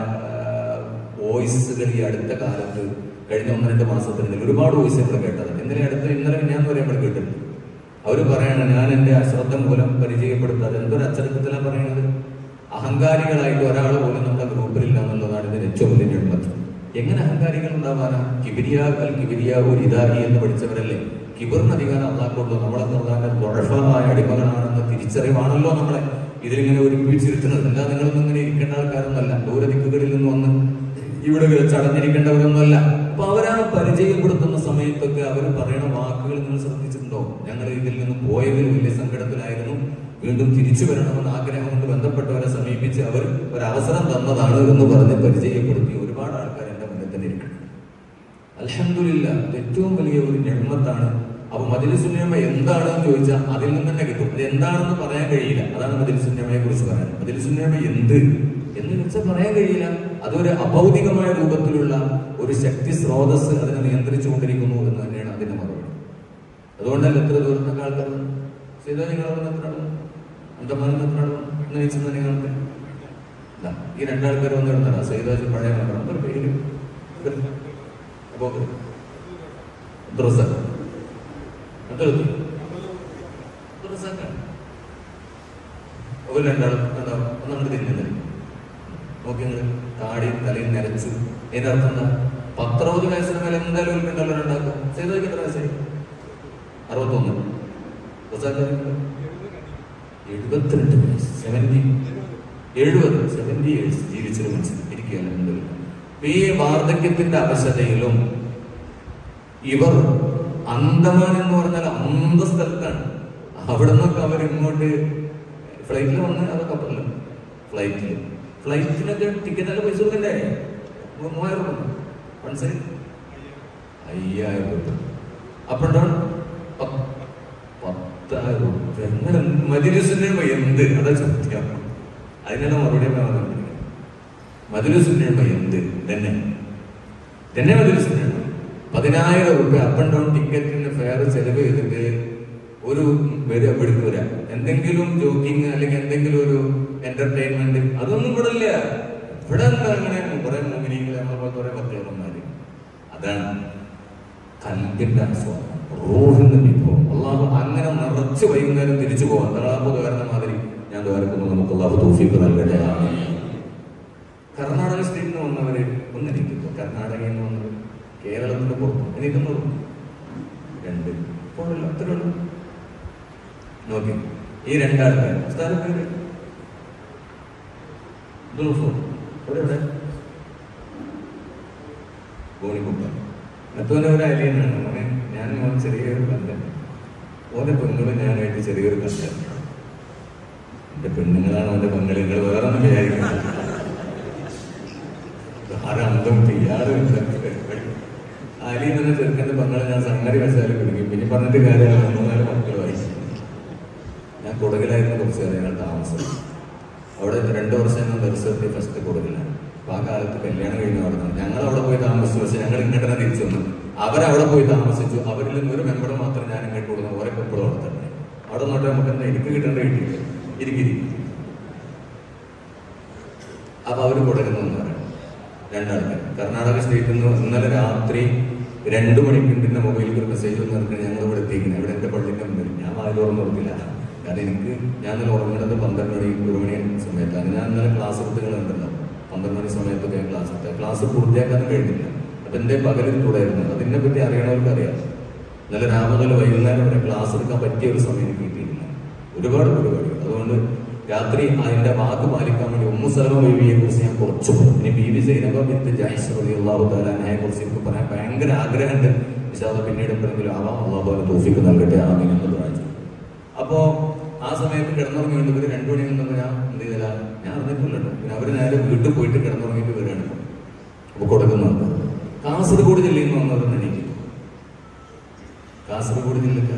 വോയിസുകൾ ഈ അടുത്ത കാലത്ത് കഴിഞ്ഞ ഒന്ന് രണ്ട് മാസത്തിനുള്ളിൽ ഒരുപാട് വോയിസ് നമ്മൾ കേട്ടത് ഇന്നലെ അടുത്ത് ഇന്നലെ ഞാൻ വരെ നമ്മൾ കേട്ടിട്ടുണ്ട് അവർ പറയണം ഞാൻ എൻ്റെ അശ്രദ്ധ മൂലം പരിചയപ്പെടുത്താതെ എന്തൊരു അച്ചടക്കത്തിലാണ് പറയുന്നത് അഹങ്കാരികളായിട്ട് ഒരാൾ പോലും നമ്മുടെ ഗ്രൂപ്പിലില്ല എന്നുള്ളതാണ് ഇതിന് ഏറ്റവും വലിയ ഞെട്ടത് എങ്ങനെ അഹങ്കാരികൾ ഉണ്ടാവാനാ കിബിരിയാ അൽ കിബിരിയ ഒരു ഇതായി എന്ന് പഠിച്ചവരല്ലേ കിബറിന് അധികാരം അള്ളാഹ്ക്കൊണ്ടു നമ്മളെന്ന് പറഞ്ഞാൽ ദുഴഫമായ അടിമകളാണെന്ന തിരിച്ചറിവാണല്ലോ നമ്മളെ ഇതിലിങ്ങനെ ഒരുമിച്ചിരുത്തുന്നത് അല്ല നിങ്ങളൊന്നും ഇങ്ങനെ ഇരിക്കേണ്ട ആൾക്കാരൊന്നുമല്ല ദൂരദിക്കുകളിൽ നിന്ന് വന്ന് ഇവിടെ വെച്ച് അടഞ്ഞിരിക്കേണ്ടവരൊന്നുമല്ല അപ്പൊ അവരാ പരിചയപ്പെടുത്തുന്ന സമയത്തൊക്കെ അവർ പറയുന്ന വാക്കുകൾ നിങ്ങൾ ശ്രദ്ധിച്ചിട്ടുണ്ടോ ഞങ്ങൾ ഇതിൽ നിന്ന് പോയതിൽ വലിയ സങ്കടത്തിലായിരുന്നു വീണ്ടും തിരിച്ചു വരണമെന്ന ആഗ്രഹം കൊണ്ട് ബന്ധപ്പെട്ടവരെ സമീപിച്ച് അവർ ഒരവസരം തന്നതാണ് എന്ന് പറഞ്ഞ് പരിചയപ്പെടുത്തി ഒരുപാട് ആൾക്കാർ എന്റെ മുന്നിൽ തന്നെ ഇരിക്കണം അലഹമില്ല ഏറ്റവും വലിയ ഒരു ജന്മത്താണ് അപ്പൊ മതിലിസുന്യമ എന്താണെന്ന് ചോദിച്ചാൽ അതിൽ നിന്ന് തന്നെ കിട്ടും അത് എന്താണെന്ന് പറയാൻ കഴിയില്ല അതാണ് മതിലിസുന്യമയെ കുറിച്ച് പറയാൻ മതിലിസുന്യമ എന്ത് എന്ന് വെച്ചാൽ പറയാൻ കഴിയില്ല അതൊരു അഭൗതികമായ രൂപത്തിലുള്ള ഒരു ശക്തി സ്രോതസ് അതിനെ നിയന്ത്രിച്ചുകൊണ്ടിരിക്കുന്നു എന്ന് തന്നെയാണ് അതിന്റെ മറുപടി അതുകൊണ്ടല്ല എത്ര ദൂരത്തൊക്കെ ആൾക്കാർ ചെയ്താൽ നിങ്ങൾ അവിടെ എത്ര അന്തമാനം എത്ര എന്ന് വെച്ചാൽ നിങ്ങൾക്ക് ഇല്ല. ഈ രണ്ടാൾക്കാർ വന്ന് കിടന്നാണ് സൈതാജ് പഴയ മരണം ഒരു പേര് അപ്പോ ദുർസഖ് എന്തെടുത്തു ദുർസഖാണ് അവർ രണ്ടാളും എന്താ ഒന്നാമത് തിരിഞ്ഞത് നോക്കി നിങ്ങൾ താടി തലയിൽ നരച്ചു ഇതിന്റെ അർത്ഥം എന്താ പത്തറുപത് വയസ്സിന് മേലെ എന്തായാലും ഒരു പെണ്ണല്ലോ ഉണ്ടാക്കും സൈതാജ് എത്ര വയസ്സായി അറുപത്തൊന്ന് ദുർസഖ് എഴുപത്തിരണ്ട് വയസ്സ് സെവൻറ്റി എഴുപത് സെവൻറ്റി ഇയേഴ്സ് ജീവിച്ചൊരു മനുഷ്യൻ ഇരിക്കുകയാണ് എന്തൊരു ഈ വാർദ്ധക്യത്തിന്റെ അവശതയിലും ഇവർ അന്തമാൻ എന്ന് പറഞ്ഞാൽ അന്ത സ്ഥലത്താണ് അവിടെ നിന്നൊക്കെ അവർ ഇങ്ങോട്ട് ഫ്ലൈറ്റിൽ വന്ന് അത് കപ്പലിൽ ഫ്ലൈറ്റിൽ ഫ്ലൈറ്റിനൊക്കെ ടിക്കറ്റൊക്കെ പൈസ കൊടുക്കണ്ടേ മൂ- മൂവായിരം രൂപ വൺ സൈഡ് അയ്യായിരം രൂപ അപ്പ് ആൻഡ് ഡൗൺ പത്തായിരം രൂപ എങ്ങനെ മജിലിസിന്റെ എന്ത് അതാ ചോദ്യം അതിനുള്ള മറുപടി പറഞ്ഞിരിക്കുന്നത് മജിലിസിന്റെ എന്ത് തന്നെ തന്നെ മജിലിസിന്റെ പതിനായിരം രൂപ അപ്പ് ആൻഡ് ഡൗൺ ടിക്കറ്റിന് ഫെയർ ചെലവ് ചെയ്തിട്ട് ഒരു വരെ ഇവിടേക്ക് വരാം എന്തെങ്കിലും ജോക്കിങ് അല്ലെങ്കിൽ എന്തെങ്കിലും ഒരു എന്റർടൈൻമെന്റ് അതൊന്നും ഇവിടെ ഇല്ല ഇവിടെ എന്താ അങ്ങനെ കുറെ മോഹിനികൾ നമ്മളെ പോലെ കുറെ ഭക്തന്മാര് അതാണ് കൽബിന്റെ ആസ്വാദനം റൂഹിന്റെ വിഭവം അള്ളാഹു അങ്ങനെ നിറച്ച് വൈകുന്നേരം തിരിച്ചു പോവാം തളാപ്പ് ദ്വാരുന്ന മാതിരി ഞാൻ ദ്വാരക്കുന്നു നമുക്ക് അള്ളാഹു തൗഫീഖ് നൽകട്ടെ ആമീൻ. കർണാടക സ്റ്റേറ്റിൽ നിന്ന് വന്നവര് ഒന്നിരിക്കുന്നു കർണാടകയിൽ നിന്ന് വന്നവർ കേരളത്തിന്റെ പുറത്ത് എനിക്കുന്നുള്ളൂ രണ്ട് പോഴല്ലോ അത്രേ ഉള്ളൂ നോക്കി ഈ രണ്ടാൾക്കാർ സ്ഥലം പേര് ദുൽഫൂർ ഇവിടെ എവിടെ ഗോണിക്കുപ്പ മറ്റോനെ ഒരു അലിയനാണ് അവനെ ഞാനും അവൻ ചെറിയൊരു ബന്ധം ഓന്റെ പെണ്ണുകളും ഞാനായിട്ട് ചെറിയൊരു ബന്ധം എന്റെ പെണ്ണുങ്ങളാണ് അവന്റെ പെണ്ണുങ്ങൾ വേറെ ഒന്നും വിചാരിക്കുന്നത് ആരന്തം ഇയാള് അലി എന്ന ചെറുക്കന്റെ പെങ്ങളെ ഞാൻ സംഗതി വെച്ചാലും കുടുങ്ങി പിന്നെ പറഞ്ഞിട്ട് കാര്യമാണ് മൂന്നാല് മക്കളുമായി ഞാൻ കുടകിലായിരുന്നു കുറച്ച് കാലം ഞങ്ങൾ താമസം അവിടെ രണ്ട് വർഷം ഞാൻ ദർശനത്തിൽ ഫസ്റ്റ് കൊടുക്കില്ലാണ് അപ്പൊ ആ കാലത്ത് കല്യാണം കഴിഞ്ഞ് അവിടെ നിന്ന് ഞങ്ങൾ അവിടെ പോയി താമസിച്ചു പക്ഷെ ഞങ്ങൾ ഇങ്ങോട്ട് തന്നെ തിരിച്ചു വന്നു അവരവിടെ പോയി താമസിച്ചു അവരിൽ നിന്ന് ഒരു മെമ്പർ മാത്രം ഞാൻ ഇങ്ങോട്ട് കൊടുക്കുന്നു ഓരോ എപ്പോഴും അവിടെ തന്നെ അവിടെ നോട്ടെ നമുക്ക് എന്താ എനിക്ക് കിട്ടേണ്ട കിട്ടിയില്ല ഇരിക്കിരി അപ്പൊ അവര് കൊടുക്കുന്നു എന്ന് പറയാം രണ്ടാൾക്കാർ കർണാടക സ്റ്റേറ്റിൽ നിന്ന് ഇന്നലെ രാത്രി രണ്ടു മണിക്ക് പിന്നെ മൊബൈലിൽ ഒരു മെസ്സേജ് വന്ന് പറഞ്ഞാൽ ഞങ്ങൾ ഇവിടെ എത്തിക്കുന്നത് ഇവിടെ എന്റെ പള്ളിന്റെ മുമ്പിൽ ഞാൻ വായിലോർന്ന് ഓർത്തില്ല കാരണം എനിക്ക് ഞാൻ ഇന്നലെ ഉറങ്ങേണ്ടത് പന്ത്രണ്ട് മണി ഒരു മണി സമയത്താണ് ഞാൻ ഇന്നലെ ക്ലാസ് എടുത്തുകളുണ്ടല്ലോ പന്ത്രണ്ട് മണി സമയത്തൊക്കെ ഞാൻ ക്ലാസ് എടുത്തത് ക്ലാസ് പൂർത്തിയാക്കാനും കഴിഞ്ഞില്ല അപ്പൊ എന്റെ പകലിൽ തുടരുന്നു അതിനെ പറ്റി അറിയണവർക്ക് അറിയാം ഇന്നലെ രാമതല വൈകുന്നേരം വരെ ക്ലാസ് എടുക്കാൻ പറ്റിയ ഒരു സമയം എനിക്ക് കിട്ടിയിട്ടില്ല ഒരുപാട് പരിപാടി അതുകൊണ്ട് രാത്രി അതിന്റെ വാക്ക് പാലിക്കാൻ വേണ്ടി ഉമ്മു സലമ ബീവിയെ കുറിച്ച് ഞാൻ കുറച്ചു പറഞ്ഞു ഇനി ബീവി സൈനബ ബിത്ത് ജാഹിസ് റളിയല്ലാഹു തആല അൻഹയെ കുറിച്ച് എനിക്ക് പറയാൻ ഭയങ്കര ആഗ്രഹമുണ്ട് ഇൻഷാല്ലാ പിന്നീട് എപ്പോഴെങ്കിലും ആവാം അള്ളാഹു അവന് തോഫിക്ക് നൽകട്ടെ ആമീൻ എന്ന് പ്രാർത്ഥിച്ചു അപ്പോ ആ സമയത്ത് കിടന്നുറങ്ങിയിട്ട് ഇവര് രണ്ടു മണി നിന്നപ്പോ ഞാൻ എന്ത് ചെയ്തില്ല ഞാൻ അറിഞ്ഞിട്ടില്ലല്ലോ പിന്നെ അവര് നേരെ വീട്ടിൽ പോയിട്ട് കിടന്നുറങ്ങിയിട്ട് വരികയാണ് അപ്പൊ കൊടുക്കുന്നുണ്ട് കാസർഗോഡ് ജില്ലയിൽ നിന്ന് വന്നവരെന്ന് എനിക്ക് കാസർഗോഡ് ജില്ലക്കാർ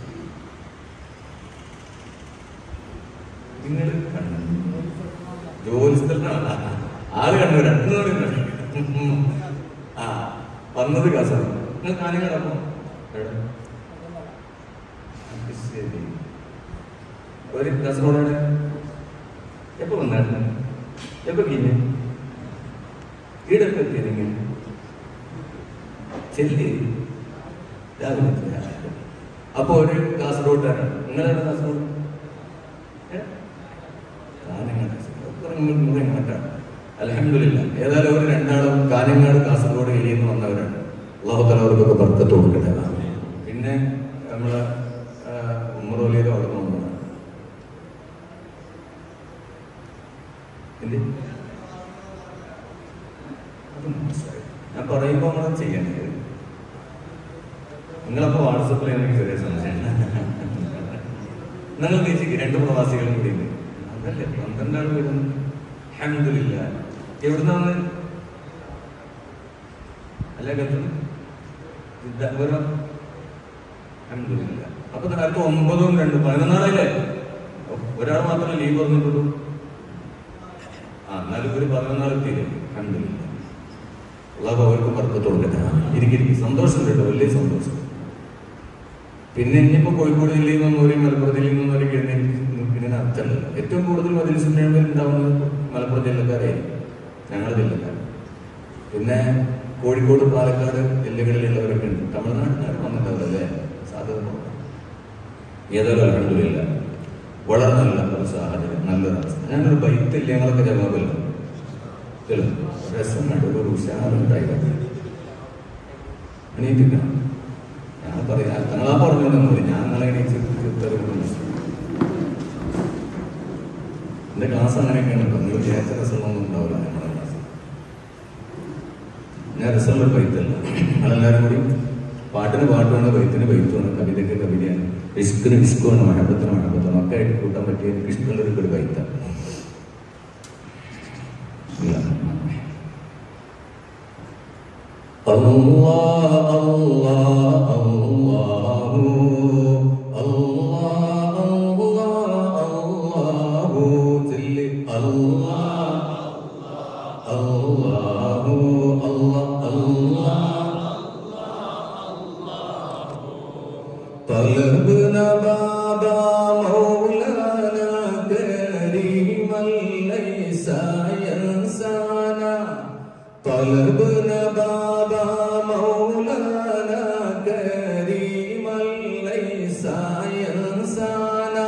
നിങ്ങൾ കണ്ണൂർ ജോലി സ്ഥലത്താണ് ആള് കണ്ണൂർ രണ്ടു പറയുന്നത് ആ വന്നത് കാസർഗോഡ് നിങ്ങൾ കാഞ്ഞങ്ങാടപ്പോ എവിടെ അത് ശരി ഒരു കാസർഗോഡാണ് എപ്പോ വന്നായിരുന്നു എപ്പോ കഴിഞ്ഞു ഈടൊക്കെ എത്തിയതെങ്കിൽ ചെല്ലി രാവിലെ എത്തി. അപ്പൊ ഒരു കാസർഗോഡാണ് നിങ്ങളെവിടെ കാസർഗോഡ് ഏ? കാഞ്ഞങ്ങാട് ഒക്കെ നിങ്ങൾ നിങ്ങൾ എങ്ങോട്ടാണ് അലഹമില്ല ഏതായാലും അവർ രണ്ടാളും കാഞ്ഞങ്ങാട് കാസർഗോഡ് ഏരിയയിൽ നിന്ന് വന്നവരാണ് അള്ളാഹു തല അവർക്കൊക്കെ ബർക്കത്ത് കൊടുക്കട്ടെ പിന്നെ നമ്മളെ ഉമ്മറോലിയുടെ അവിടെ നിന്ന് വന്നതാണ് എന്ത് അത് മനസ്സിലായി ഞാൻ പറയുമ്പോൾ നമ്മൾ ചെയ്യണ്ടത് നിങ്ങളപ്പോ വാട്സപ്പിൽ എനിക്ക് ചെറിയ സംശയം നിങ്ങൾ തിരിച്ച് രണ്ട് പ്രവാസികളും കൂടി ഉണ്ട് അതല്ലേ പന്ത്രണ്ടാൾ വരുന്നു അഹമ്മദില്ല എവിടുന്നാണ് അല്ല കേട്ടത് അഹമ്മദില്ല അപ്പൊ അടുത്ത ഒമ്പതും രണ്ടും പതിനൊന്നാളല്ലേ ഒരാൾ മാത്രമേ ലീവ് പറഞ്ഞിട്ടുള്ളൂ ആ എന്നാലും ഒരു പതിനൊന്നാൾ എത്തിയില്ലേ അഹമ്മദില്ല അള്ളാഹു അവർക്ക് പറക്കത്തോടെ ഇരിക്കും സന്തോഷം കേട്ടോ വലിയ സന്തോഷം പിന്നെ ഇനിയിപ്പോ കോഴിക്കോട് ജില്ലയിൽ നിന്നും ഒരു മലപ്പുറം ജില്ലയിൽ നിന്നും ഒരു കിഴങ്ങിന് അർത്ഥമല്ല ഏറ്റവും കൂടുതൽ മതിൽ സുന്നേഴ്മേൽ ഉണ്ടാവുന്നത് മലപ്പുറം ജില്ലക്കാരായിരിക്കും ഞങ്ങളുടെ ജില്ലക്കാർ പിന്നെ കോഴിക്കോട് പാലക്കാട് ജില്ലകളിലുള്ളവരൊക്കെ ഉണ്ട് തമിഴ്നാട്ടിലാണ് വന്നിട്ടുണ്ടല്ലേ സാധ്യത കുറവാണ്. ഏതായാലും അലഹമില്ല വളരെ നല്ല ഒരു സാഹചര്യം നല്ലൊരു അവസ്ഥ ഞാനൊരു ബൈത്തില്ല ഞങ്ങളൊക്കെ ജവാബല്ല രസം കണ്ടു ഒരു ഉഷാറുണ്ടായില്ല എണീറ്റിക്കണം ഞാൻ പറയാം തങ്ങളാ പറഞ്ഞോണ്ടെന്നില്ല ഞാൻ നിങ്ങളെ എണീച്ച് തരുന്നു എന്റെ ക്ലാസ് അങ്ങനെയൊക്കെയാണ് കേട്ടോ നിങ്ങൾ വിചാരിച്ച രസമൊന്നും ഉണ്ടാവില്ല നമ്മുടെ ക്ലാസ് ഞാൻ രസമുള്ളൊരു ബൈത്തല്ല നമ്മളെല്ലാവരും കൂടി പാട്ടിന് പാട്ടുമാണ് ബൈത്തിന് ബൈത്തുമാണ് കവിതയ്ക്ക് കവിതയാണ് ഇഷ്കിന് ഇഷ്കുമാണ് മഹബത്തിന് മഹബത്താണ് ഒക്കെ ആയിട്ട് കൂട്ടാൻ പറ്റിയ എനിക്ക് ഇഷ്ടമുള്ളൊരു ഒരു ബൈത്താണ് الله الله الله الله الله الله جل الله الله الله الله طلبنا بابا مولانا كريما ليس ينسانا طلبنا بابا مولانا كريما ليس ينسانا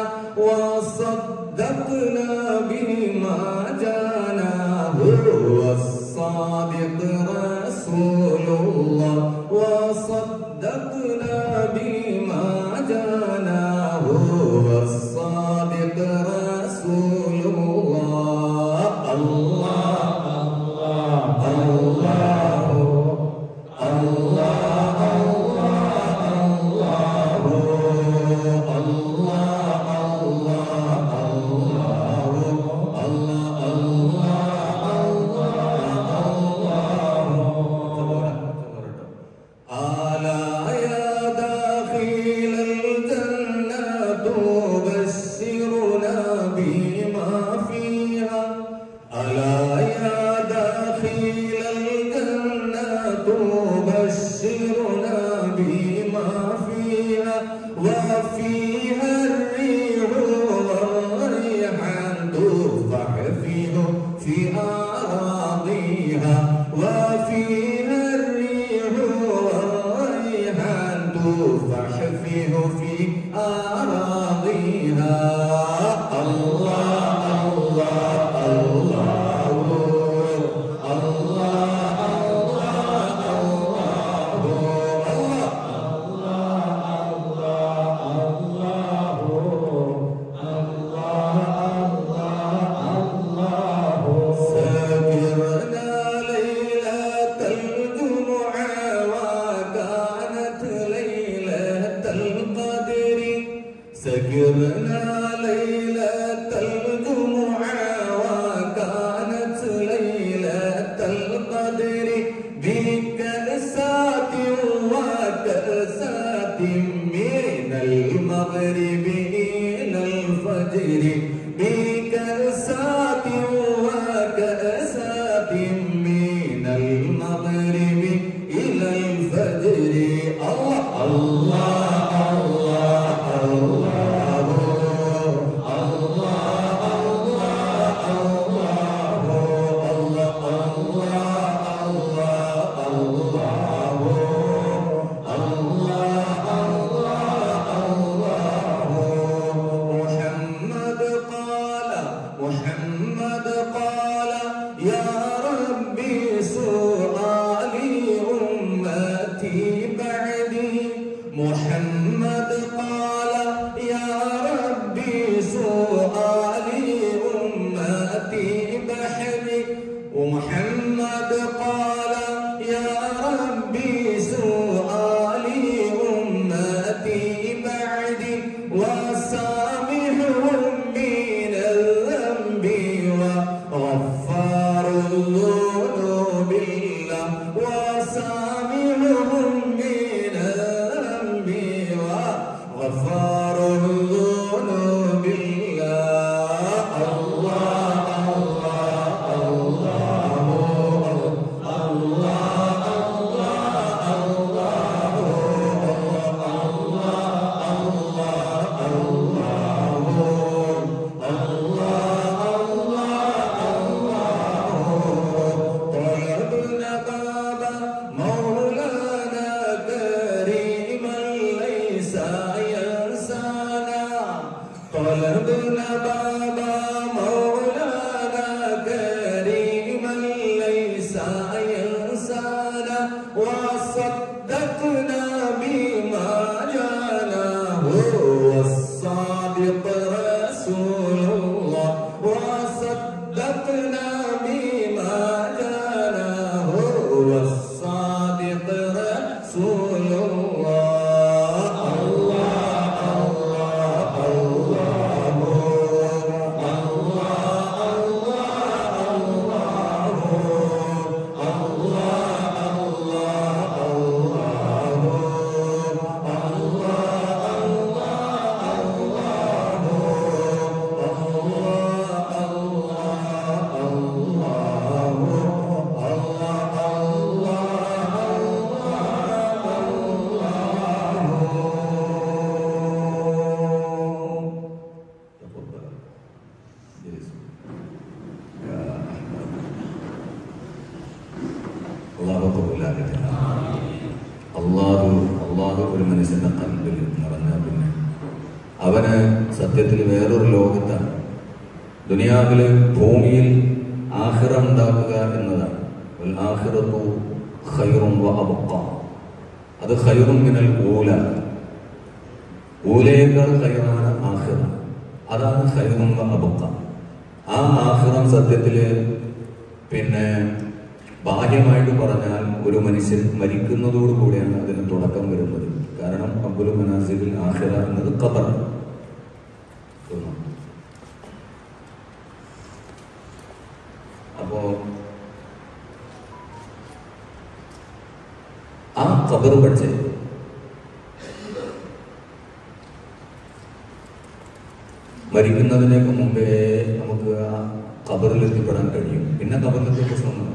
وصدقنا بما جانا هو الصادق رسول الله وصدقنا بما جانا هو الصادق رسول الله الله الله ألا يا داخل الجنة تبشرنا بما فيها ألا يا داخل الجنة تبشرنا بما فيها وفيها الريح والريحان تفحفه في أراضيها وفيها الريح والريحان تفحفه في أراضيها الله الله الله سافرنا ليلة الجمعة وكانت ليلة القدر سكرنا ليلة الجمعة وكانت ليلة القدر بكأسات وكأسات من المغرب إلى الفجر بكأسات وكأسات من المغرب إلى الفجر الله الله الله محمد قال محمد قال يا ربي سؤالي أمتي بعدي محمد قال يا ربي سؤالي أمتي بعدي ومحمد قال يا ربي سؤالي أمتي بعدي وسامحهم من الذنب وغفار الذنوب الله وسامحهم من الذنب അള്ളാഹു അള്ളാഹു ഒരു മനുഷ്യന്റെ കൽബിൽ നിറഞ്ഞ പിന്നെ അവന് സത്യത്തിൽ വേറൊരു ലോകത്താണ് ദുനിയാവില് ഭൂമിയിൽ ആഹിറ ഉണ്ടാക്കുക എന്നതാണ് വൽ ആഖിറത്തു ഖൈറും വ അബ്ഖ അത് ഖൈറും മിനൽ ഊല ഊലയേക്കാൾ ഖൈറാണ് ആഹിറ അതാണ് ഖൈറും വ അബ്ഖ ആ ആഹിറം സത്യത്തില് പിന്നെ ബാഹ്യമായിട്ട് പറഞ്ഞാൽ ഒരു മനുഷ്യൻ മരിക്കുന്നതോടു കൂടിയാണ് അതിന് തുടക്കം വരുന്നത് കാരണം അബ്ദുൽ മനാസിബിൽ ആഹിറ എന്നത് ഖബറാണ് അപ്പോ ആ ഖബർ പഠിച്ച് മരിക്കുന്നതിനൊക്കെ മുമ്പേ നമുക്ക് ആ ഖബറിൽ എത്തിപ്പെടാൻ കഴിയും പിന്നെ ഖബറിലത്തെ പ്രശ്നമൊന്നും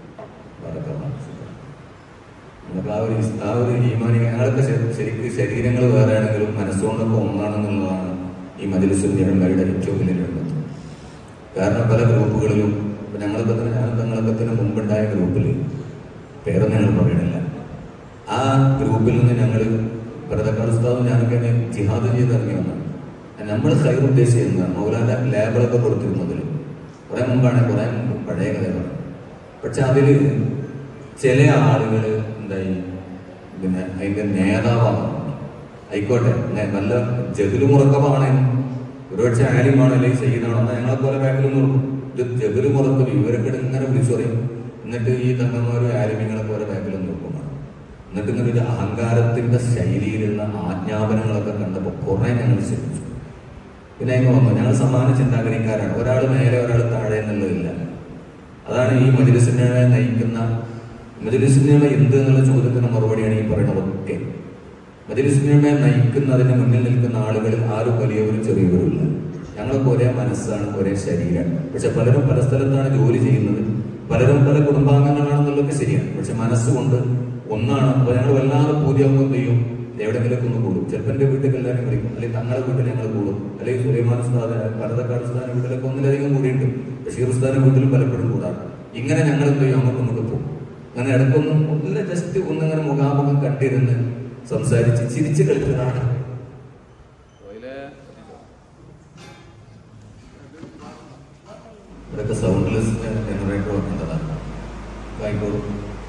നമുക്ക് ആ ഒരു ഇസ്- ആ ഒരു ഈമാനി ഞങ്ങളൊക്കെ ശരി- ശരിക്ക് ശരീരങ്ങൾ വേറെ ആണെങ്കിലും മനസ്സുകൊണ്ടൊക്കെ ഒന്നാണെന്നുള്ളതാണ് ഈ മജിലിസുൽ നിഴമ്പയുടെ ഏറ്റവും വലിയ രംഗത്ത് കാരണം പല ഗ്രൂപ്പുകളിലും ഇപ്പൊ ഞങ്ങളൊക്കെ തന്നെ ഞാൻ തങ്ങളൊക്കെ തന്നെ മുമ്പുണ്ടായ ഗ്രൂപ്പിൽ പേരൊന്നും ഞങ്ങൾ പറയണില്ല ആ ഗ്രൂപ്പിൽ നിന്ന് ഞങ്ങൾ ഭരതക്കാട് ഉസ്താദും ഞാനൊക്കെ തന്നെ ജിഹാദ് ചെയ്ത് ഇറങ്ങി വന്നതാണ് നമ്മൾ ഹൈർ ഉദ്ദേശിച്ചിരുന്നതാണ് മൗലാന്റെ ലേബലൊക്കെ കൊടുത്തിരുന്നതിൽ കുറെ മുമ്പാണ് കുറെ മുമ്പ് പഴയ കഥകളാണ് പക്ഷെ അതിൽ ചില ആളുകൾ എന്തായി പിന്നെ അതിന്റെ നേതാവാണ് ആയിക്കോട്ടെ നെ- നല്ല ജഗലു മുറക്കമാണ് ഒരുപക്ഷെ ആലിമാണോ അല്ലെങ്കിൽ സയ്യിദാണോ എന്നാൽ ഞങ്ങളെ പോലെ ബാക്കിൽ നോക്കും ഇത് ജഗലു മുറക്കം ഇവരൊക്കെ ഇങ്ങനെ വിളിച്ചു പറയും എന്നിട്ട് ഈ തങ്ങന്മാരും ആലിമ്യങ്ങളെ പോലെ ബാക്കിൽ നോക്കുമാണ് എന്നിട്ട് ഇങ്ങനെ ഒരു അഹങ്കാരത്തിന്റെ ശൈലിയിലുള്ള ആജ്ഞാപനങ്ങളൊക്കെ കണ്ടപ്പോൾ കുറെ ഞങ്ങൾ ശ്രമിച്ചു പിന്നെ അതിന് വന്നു ഞങ്ങൾ സമാന ചിന്താഗതിക്കാരാണ് ഒരാൾ മേലെ ഒരാൾ താഴെ എന്നുള്ളതില്ല അതാണ് ഈ മജിലിസിനെ നയിക്കുന്ന മജിലിസിനെ എന്ത് എന്നുള്ള ചോദ്യത്തിന് മറുപടിയാണ് ഈ പറയുന്നതൊക്കെ മജിലിസിനെ നയിക്കുന്നതിന് മുന്നിൽ നിൽക്കുന്ന ആളുകളിൽ ആരും വലിയവരും ചെറിയവരുമില്ല ഞങ്ങൾക്ക് ഒരേ മനസ്സാണ് ഒരേ ശരീരമാണ് പക്ഷെ പലരും പല സ്ഥലത്താണ് ജോലി ചെയ്യുന്നത് പലരും പല കുടുംബാംഗങ്ങളാണെന്നുള്ളതൊക്കെ ശരിയാണ് പക്ഷെ മനസ്സുകൊണ്ട് ഒന്നാണ് അപ്പൊ ഞങ്ങൾ വല്ലാതെ പൂതിയാകുമ്പോൾ എന്ത് ചെയ്യും എവിടെങ്കിലൊക്കെ ഒന്ന് കൂടും ചിലപ്പോൾ എൻ്റെ വീട്ടിൽ എല്ലാവരും വിളിക്കും അല്ലെങ്കിൽ തങ്ങളുടെ വീട്ടിൽ ഞങ്ങൾ കൂടും അല്ലെങ്കിൽ സുലൈമാൻ ഉസ്താദ് ഭരതക്കാട് ഉസ്താദിന്റെ വീട്ടിലൊക്കെ ഒന്നിലധികം കൂടിയിട്ടുണ്ട് ബഷീർ ഉസ്താദിന്റെ വീട്ടിലും പലപ്പോഴും കൂടാറ് ഇങ്ങനെ ഞങ്ങൾ എന്ത് ചെയ്യും അങ്ങോട്ടും ഇങ്ങോട്ട് പോകും അങ്ങനെ ഇടയ്ക്കൊന്നും ഒന്നിനെ ജസ്റ്റ് ഒന്നിങ്ങനെ മുഖാമുഖം കണ്ടിരുന്ന് സംസാരിച്ച് ചിരിച്ച് കളിച്ചതാണ് ഇവിടെയൊക്കെ സൗണ്ട്ലെസ് ജനറേറ്റർ വന്നതാണ് ആയിക്കോളും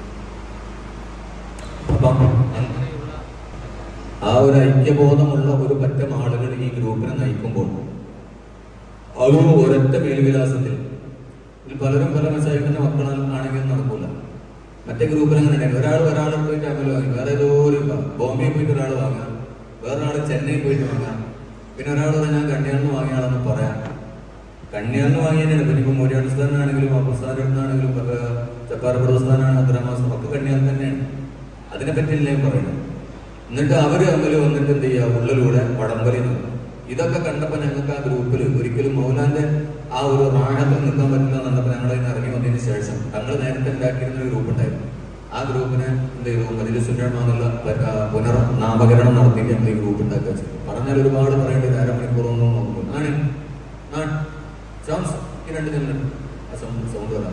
അപ്പം അങ്ങനെയുള്ള ആ ഒരു ഐക്യബോധമുള്ള ഒരു പറ്റം ആളുകൾ ഈ ഗ്രൂപ്പിനെ നയിക്കുമ്പോൾ അതും ഒരൊറ്റ മേൽവിലാസത്തിൽ ഇതിൽ പലരും പല മത്സരിക്കുന്ന മക്കളാൽ ആണെങ്കിൽ നടക്കൂല മറ്റേ ഗ്രൂപ്പിൽ അങ്ങനെ ഒരാൾ ഒരാളെ പോയിട്ട് അമല് വാങ്ങി വേറെ ഏതോ ഒരു ബോംബെ പോയിട്ട് ഒരാൾ വാങ്ങാം വേറെ ആൾ ചെന്നൈ പോയിട്ട് വാങ്ങാം പിന്നെ ഒരാൾ പറഞ്ഞാൽ ഞാൻ കണ്ണിയാണെന്ന് വാങ്ങിയാണെന്ന് പറയാം കണ്ണിയാണെന്ന് വാങ്ങിയതന്നെയാണ് പിന്നെ ഇപ്പൊ മോരി അടിസ്ഥാനാണെങ്കിലും അപ്പസ്ഥാനാണെങ്കിലും ചപ്പാറ പ്രസ്ഥാനാണ് അത്രമാസം ഒക്കെ കണ്ണിയാൽ തന്നെയാണ് അതിനെ പറ്റിയല്ലേ പറയുന്നത് എന്നിട്ട് അവര് തമ്മിൽ വന്നിട്ട് എന്ത് ചെയ്യുക ഉള്ളിലൂടെ വടംവലി നടക്കും ഇതൊക്കെ കണ്ടപ്പോ ഞങ്ങൾക്ക് ആ ഗ്രൂപ്പിൽ ഒരിക്കലും മൗലാന്റെ ആ ഒരു റാഴത്തിൽ നിൽക്കാൻ പറ്റില്ല എന്നുള്ളപ്പോൾ ഞങ്ങൾ അതിന് ഇറങ്ങി വന്നതിന് ശേഷം ഞങ്ങൾ നേരത്തെ ഉണ്ടാക്കിയിരുന്ന ഒരു ഗ്രൂപ്പ് ഉണ്ടായിരുന്നു ആ ഗ്രൂപ്പിനെ എന്ത് ചെയ്തു മതില് സുന്നമാന്നുള്ള പുനർ നാമകരണം നടത്തിയിട്ട് ഞങ്ങൾ ഈ ഗ്രൂപ്പ് ഉണ്ടാക്കുക ചെയ്തു. പറഞ്ഞാൽ ഒരുപാട് പറയേണ്ടത് അരമണിക്കൂറൊന്നും നോക്കുന്നു ആണ് ആണ് ചാൻസ് ഈ രണ്ട് ചെല്ലുണ്ട് ആ സൗണ്ട് സൗണ്ട് വരാം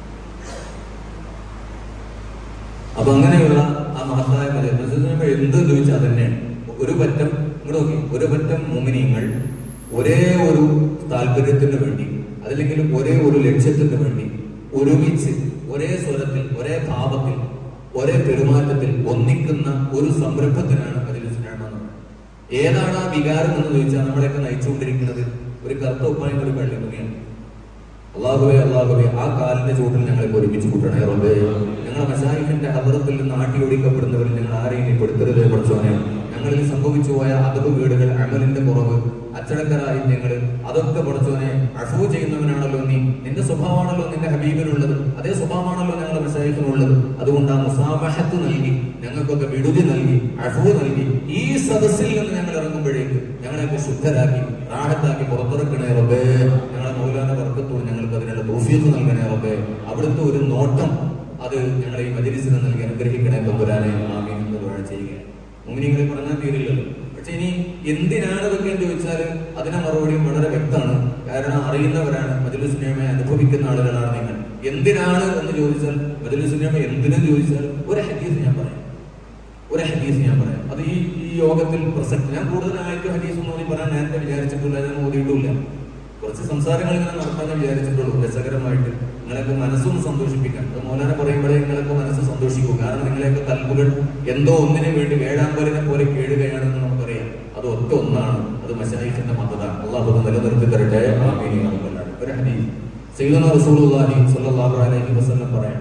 അപ്പൊ അങ്ങനെയുള്ള ആ മഹത്തായ മതം എന്ത് ചോദിച്ചാൽ തന്നെയാണ് ഒരു പറ്റം ഇങ്ങോട്ട് നോക്കി ഒരു പറ്റം മോമിനിയങ്ങൾ ഒരേ ഒരു താല്പര്യത്തിന് വേണ്ടി അതല്ലെങ്കിൽ ഒരേ ഒരു ലക്ഷ്യത്തിന് വേണ്ടി ഒരുമിച്ച് ഒരേ സ്വരത്തിൽ ഒരേ ഭാവത്തിൽ ഒരേ പെരുമാറ്റത്തിൽ ഒന്നിക്കുന്ന ഒരു സംരംഭത്തിനാണ് മജിലിസിനാണെന്ന് ഏതാണ് ആ വികാരം എന്ന് ചോദിച്ചാൽ നമ്മളെയൊക്കെ നയിച്ചുകൊണ്ടിരിക്കുന്നത് ഒരു കറുത്ത ഉപ്പായും ഒരു കള്ളി തുണിയാണ് അള്ളാഹുവെ അള്ളാഹുവെ ആ കാലിന്റെ ചൂട്ടിൽ ഞങ്ങളെ ഒരുമിച്ച് കൂട്ടണേ റബ്ബേ ഞങ്ങളെ മശാഹിഖിന്റെ ഹബറത്തിൽ നിന്ന് ആട്ടി ഒടിക്കപ്പെടുന്നവരിൽ ഞങ്ങൾ ആരെയും നീ പെടുത്തരുതേ പഠിച്ചോനെ ഞങ്ങളിൽ സംഭവിച്ചു പോയ അതവ് വീടുകൾ അമലിന്റെ കുറവ് അച്ചടക്കരായി ഞങ്ങൾ അതൊക്കെ പഠിച്ചോനെ അഫൂ ചെയ്യുന്നവനാണല്ലോ നീ നിന്റെ സ്വഭാവമാണല്ലോ നിന്റെ ഹബീബിനുള്ളത് അതേ സ്വഭാവമാണല്ലോ ഞങ്ങളുടെ മശാഹിഖിനുള്ളത് അതുകൊണ്ട് ആ മുസാമഹത്ത് നൽകി ഞങ്ങൾക്കൊക്കെ വിടുതി നൽകി അഫൂ നൽകി ഈ സദസ്സിൽ നിന്ന് ഞങ്ങൾ ഇറങ്ങുമ്പോഴേക്ക് ഞങ്ങളെയൊക്കെ ശുദ്ധരാക്കി റാഹത്താക്കി പുറത്തിറക്കണേ റബ്ബേ ഞങ്ങളെ മൗലാന വർക്കത്തോട് ഞങ്ങൾക്ക് അതിനുള്ള തോഫീത്ത് നൽകണേ റബ്ബേ അവിടുത്തെ ഒരു നോട്ടം അത് ഞങ്ങളെ ഈ മജലിസിന് നൽകി അനുഗ്രഹിക്കണേ തമ്പുരാനെ ആമീൻ എന്ന് ദുആ ചെയ്യുക മുമിനിങ്ങളെ പറഞ്ഞാൽ തീരില്ലല്ലോ പക്ഷെ ഇനി എന്തിനാണ് ഇതൊക്കെ എന്ന് ചോദിച്ചാൽ അതിന്റെ മറുപടിയും വളരെ വ്യക്തമാണ് കാരണം അറിയുന്നവരാണ് മജലിസിനിയമ അനുഭവിക്കുന്ന ആളുകളാണ് നിങ്ങൾ എന്തിനാണ് എന്ന് ചോദിച്ചാൽ മജലിസിനിയമ എന്തിനെന്ന് ചോദിച്ചാൽ ഒരു ഹദീസ് ഞാൻ പറയാം ഒരു ഹദീസ് ഞാൻ പറയാം അത് ഈ ഈ യോഗത്തിൽ പ്രസക്തി ഞാൻ കൂടുതലായിട്ട് ഹദീസ് എന്ന് പറഞ്ഞ് പറയാൻ നേരത്തെ വിചാരിച്ചിട്ടില്ല ഞാൻ ഓതിയിട്ടില്ല കുറച്ച് സംസാരങ്ങൾ ഇങ്ങനെ നടത്താൻ വിചാരിച്ചിട്ടുള്ളൂ രസകരമായിട്ട് നിങ്ങളൊക്കെ മനസ്സൊന്ന് സന്തോഷിപ്പിക്കാൻ അത് മൗലാന പറയുമ്പോഴേ നിങ്ങളൊക്കെ മനസ്സ് സന്തോഷിക്കും കാരണം നിങ്ങളെയൊക്കെ കൽബുകൾ എന്തോ ഒന്നിനു വേണ്ടി വേഴാമ്പലിനെ പോലെ കേടുകയാണെന്ന് നമുക്കറിയാം അത് ഒറ്റ ഒന്നാണ് അത് മശായിഖിന്റെ മതതാണ് അള്ളാഹു അത് നിലനിർത്തി തരട്ടെ ആമീൻ നമുക്കെല്ലാം ഒരു ഹദീസ് സയ്യിദുന റസൂലുള്ളാഹി സ്വല്ലല്ലാഹു അലൈഹി വസല്ലം പറയാം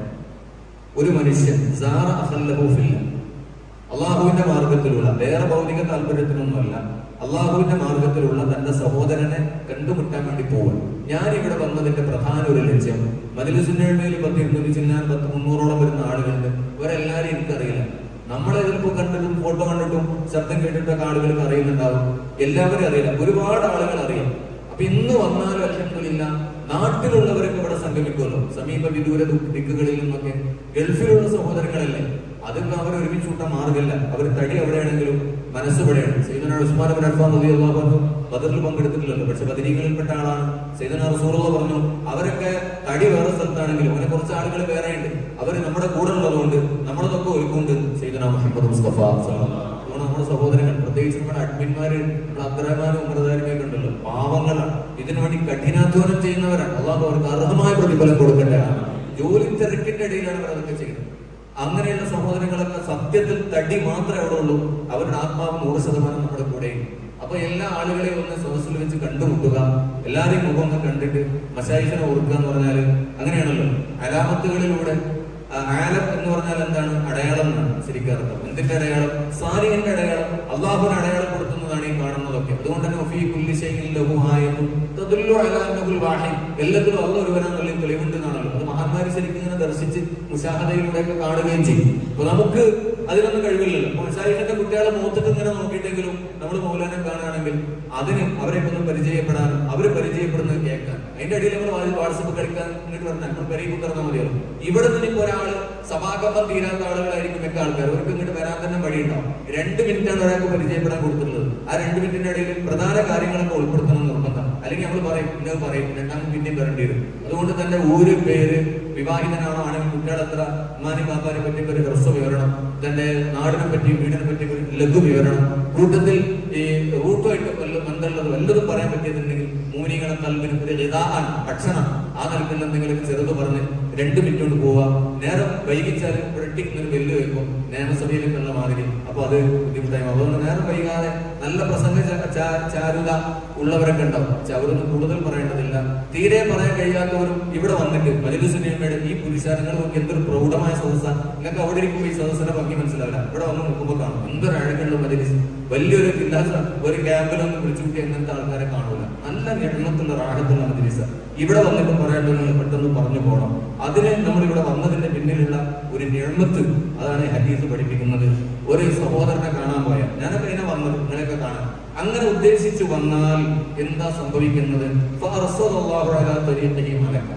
ഒരു മനുഷ്യൻ സാറ അഹല്ലഹു ഫില്ല അള്ളാഹുവിന്റെ മാർഗത്തിലുള്ള വേറെ ഭൗതിക താല്പര്യത്തിനൊന്നുമല്ല അള്ളാഹുവിന്റെ മാർഗത്തിലുള്ള തന്റെ സഹോദരനെ കണ്ടുമുട്ടാൻ വേണ്ടി പോവാൻ ഞാൻ ഇവിടെ വന്നതിന്റെ പ്രധാന ഒരു ലക്ഷ്യം മതിലുസുന്നേഴ്മയിൽ പത്ത് ഇരുന്നൂറ്റി ചില്ലാൻ പത്ത് മുന്നൂറോളം വരുന്ന ആളുകളുണ്ട് ഇവരെല്ലാരും എനിക്കറിയില്ല നമ്മളെ ചിലപ്പോൾ കണ്ടിട്ടും ഫോട്ടോ കണ്ടിട്ടും ശബ്ദം കേട്ടിട്ടൊക്കെ ആളുകൾക്ക് അറിയുന്നുണ്ടാവും എല്ലാവരും അറിയില്ല ഒരുപാട് ആളുകൾ അറിയാം അപ്പൊ ഇന്ന് വന്നാലും അലഹമില്ല നാട്ടിലുള്ളവരൊക്കെ ഇവിടെ സംഗമിക്കുമല്ലോ സമീപ വിദൂര ദു- ദിക്കുകളിൽ നിന്നൊക്കെ ഗൾഫിലുള്ള സഹോദരങ്ങളല്ലേ അതൊക്കെ അവർ ഒരുമിച്ച് കൂട്ടാൻ മാർഗമില്ല അവർ തടി എവിടെയാണെങ്കിലും മനസ്സ് ഇവിടെയാണ് സൈദന ഉസ്മാൻ ബിൻ അഫ്ഫാൻ റളിയല്ലാഹു അൻഹു ബദറിൽ പങ്കെടുത്തിട്ടില്ലല്ലോ പക്ഷെ ബദരീകളിൽപ്പെട്ട ആളാണ് സൈദന റസൂലുള്ള പറഞ്ഞു അവരൊക്കെ തടി വേറെ സ്ഥലത്താണെങ്കിലും അങ്ങനെ കുറച്ച് ആളുകൾ വേറെയുണ്ട് അവർ നമ്മുടെ കൂടെ ഉള്ളതുകൊണ്ട് നമ്മളതൊക്കെ ഒരുക്കുണ്ട് സൈദന മുഹമ്മദ് മുസ്തഫ സല്ലല്ലാഹു അലൈഹി വസല്ലം. നമ്മുടെ സഹോദരങ്ങൾ പ്രത്യേകിച്ച് നമ്മുടെ അഡ്മിന്മാര് നമ്മുടെ അബ്ദുറഹ്മാനും ഉമർദാരിമൊക്കെ ഉണ്ടല്ലോ പാവങ്ങളാണ് ഇതിനു വേണ്ടി കഠിനാധ്വാനം ചെയ്യുന്നവരാണ് അള്ളാഹു അവർക്ക് അർഹമായ പ്രതിഫലം കൊടുക്കട്ടെ ജോലി തിരക്കിന്റെ ഇടയിലാണ് അവർ അതൊക്കെ ചെയ്യുന്നത് അങ്ങനെയുള്ള സഹോദരങ്ങളൊക്കെ സത്യത്തിൽ തടി മാത്രമേ അവിടെ ഉള്ളൂ അവരുടെ ആത്മാവ് നൂറ് ശതമാനം നമ്മുടെ കൂടെയുണ്ട് അപ്പൊ എല്ലാ ആളുകളെയും ഒന്ന് സദസ്സിൽ വെച്ച് കണ്ടുമുട്ടുക എല്ലാവരെയും മുഖം ഒന്ന് കണ്ടിട്ട് മശായിഫിനെ ഓർക്കുക എന്ന് പറഞ്ഞാല് അങ്ങനെയാണല്ലോ അലാമത്തുകളിലൂടെ ആ, ആലം എന്ന് പറഞ്ഞാൽ എന്താണ് അടയാളം എന്നാണ് ശരിക്കും അർത്ഥം എന്തിന്റെ അടയാളം സാലിഹിന്റെ അടയാളം അള്ളാഹുവിന് അടയാളപ്പെടുത്തുന്നതാണ് ഈ കാണുന്നതൊക്കെ അതുകൊണ്ട് തന്നെ ഒഫീ കുല്ലി ശൈഇൻ ലഹു ആയത്തുൻ തദുല്ലു അലാ അന്നഹുൽ വാഹിദ് എല്ലാത്തിലും അള്ളാഹ് ഒരുവനാന്നുള്ള തെളിവുണ്ട് എന്നാണല്ലോ അത് മഹാന്മാര് ശരിക്കും ഇങ്ങനെ ദർശിച്ച് മുഷാഹദയിലൂടെയൊക്കെ കാണുകയും ചെയ്യും അപ്പൊ നമുക്ക് അതിനൊന്നും കഴിവില്ലല്ലോ അപ്പൊ മുഷാഹിദിന്റെ കുട്ടികളെ മൂത്തിട്ട് ഇങ്ങനെ നോക്കിയിട്ടെങ്കിലും നമ്മൾ മൗലാനെ കാണുകയാണെങ്കിൽ അതിന് അവരെ ഒന്ന് പരിചയപ്പെടാനും അവര് പരിചയപ്പെടുന്നത് കേൾക്കാൻ അതിന്റെ അടിയിൽ നമ്മൾ വാട്സപ്പ് കളിക്കാൻ ഇങ്ങോട്ട് പറഞ്ഞാൽ നമ്മൾ പെരയിൽ കുത്തിറന്നാൽ മതിയല്ലോ ഇവിടെ നിന്ന് ഇപ്പൊ ഒരാള് സഭാകമ്പം തീരാത്ത ആളുകളായിരിക്കും മിക്ക ആൾക്കാർ അവർക്ക് ഇങ്ങോട്ട് വരാൻ തന്നെ വഴിയുണ്ടാവും രണ്ട് മിനിറ്റാണ് ഒരാൾക്ക് പരിചയപ്പെടാൻ കൊടുത്തിട്ടുള്ളത് ആ രണ്ട് മിനിറ്റിന്റെ ഇടയിൽ പ്രധാന കാര്യങ്ങളൊക്കെ ഉൾപ്പെടുത്തണം എന്ന് നിർബന്ധം അല്ലെങ്കിൽ നമ്മൾ പറയും ഇന്നത് പറയും രണ്ടാമത് പിന്നെയും വരേണ്ടി വരും അതുകൊണ്ട് തന്നെ ഊര് പേര് വിവാഹിതനാണോ ആണെങ്കിൽ കുട്ടികളെത്ര ഉമ്മാനി ബാപ്പാനെ പറ്റി ഒരു ഹ്രസ്വ വിവരണം തന്റെ നാടിനെ പറ്റി വീടിനെ പറ്റി ഒരു ലഘു വിവരണം കൂട്ടത്തിൽ ഈ റൂട്ടുമായിട്ട് വല്ല ബന്ധമുള്ളത് വല്ലതും പറയാൻ പറ്റിയതുണ്ടെങ്കിൽ മൂനികളെ നൽകിന് ഒരു യഥാൻ ഭക്ഷണം ആ നൽകുന്ന എന്തെങ്കിലും ചെറുത് പറഞ്ഞ് രണ്ട് മിനിറ്റ് കൊണ്ട് പോവാ നേരം വൈകിച്ചാൽ ഒരട്ടിക്കുന്ന വെല്ല് വെക്കും നിയമസഭയിലേക്കുള്ള മാതിരി അപ്പൊ അത് ബുദ്ധിമുട്ടായി മാറും. അതുകൊണ്ട് നേരം വൈകാതെ നല്ല പ്രസംഗ ച- ചാ- ചാരുത ഉള്ളവരൊക്കെ ഉണ്ടാവും പക്ഷെ അവരൊന്നും കൂടുതൽ പറയേണ്ടതില്ല തീരെ പറയാൻ കഴിയാത്തവരും ഇവിടെ വന്നിട്ട് മലിദ് സിനിമയുടെ ഈ പുരുഷാരങ്ങൾ നോക്കി എന്തൊരു പ്രൗഢമായ സദസ്സാണ് നിങ്ങൾക്ക് അവിടെ ഇരിക്കുമ്പോൾ ഈ സദസ്സിനെ ഭംഗി മനസ്സിലാവില്ല ഇവിടെ വന്ന് നോക്കുമ്പോൾ കാണും എന്തൊരു അഴകുള്ള മലിദ് വലിയൊരു ഇല്ലാത്ത ഒരു ക്യാമ്പിലൊന്നും വിളിച്ചുകൂട്ടി അങ്ങനത്തെ ആൾക്കാരെ കാണൂല നല്ല എണ്ണത്തുള്ള റാഹത്തുള്ള മദ്രസ ഇവിടെ വന്നിട്ട് പറയേണ്ടത് നിങ്ങൾ പെട്ടെന്ന് പറഞ്ഞു പോകണം അതിന് നമ്മൾ ഇവിടെ വന്നതിന്റെ പിന്നിലുള്ള ഒരു ഞെഴ്മത്ത് അതാണ് ഈ ഹദീസ് പഠിപ്പിക്കുന്നത് ഒരു സഹോദരനെ കാണാൻ പോയ ഞാനൊക്കെ ഇതിനെ വന്നത് നിങ്ങളെയൊക്കെ കാണാൻ അങ്ങനെ ഉദ്ദേശിച്ചു വന്നാൽ എന്താ സംഭവിക്കുന്നത് ഫഅർസലല്ലാഹു അലാ തരീഖിഹി മലക്ക.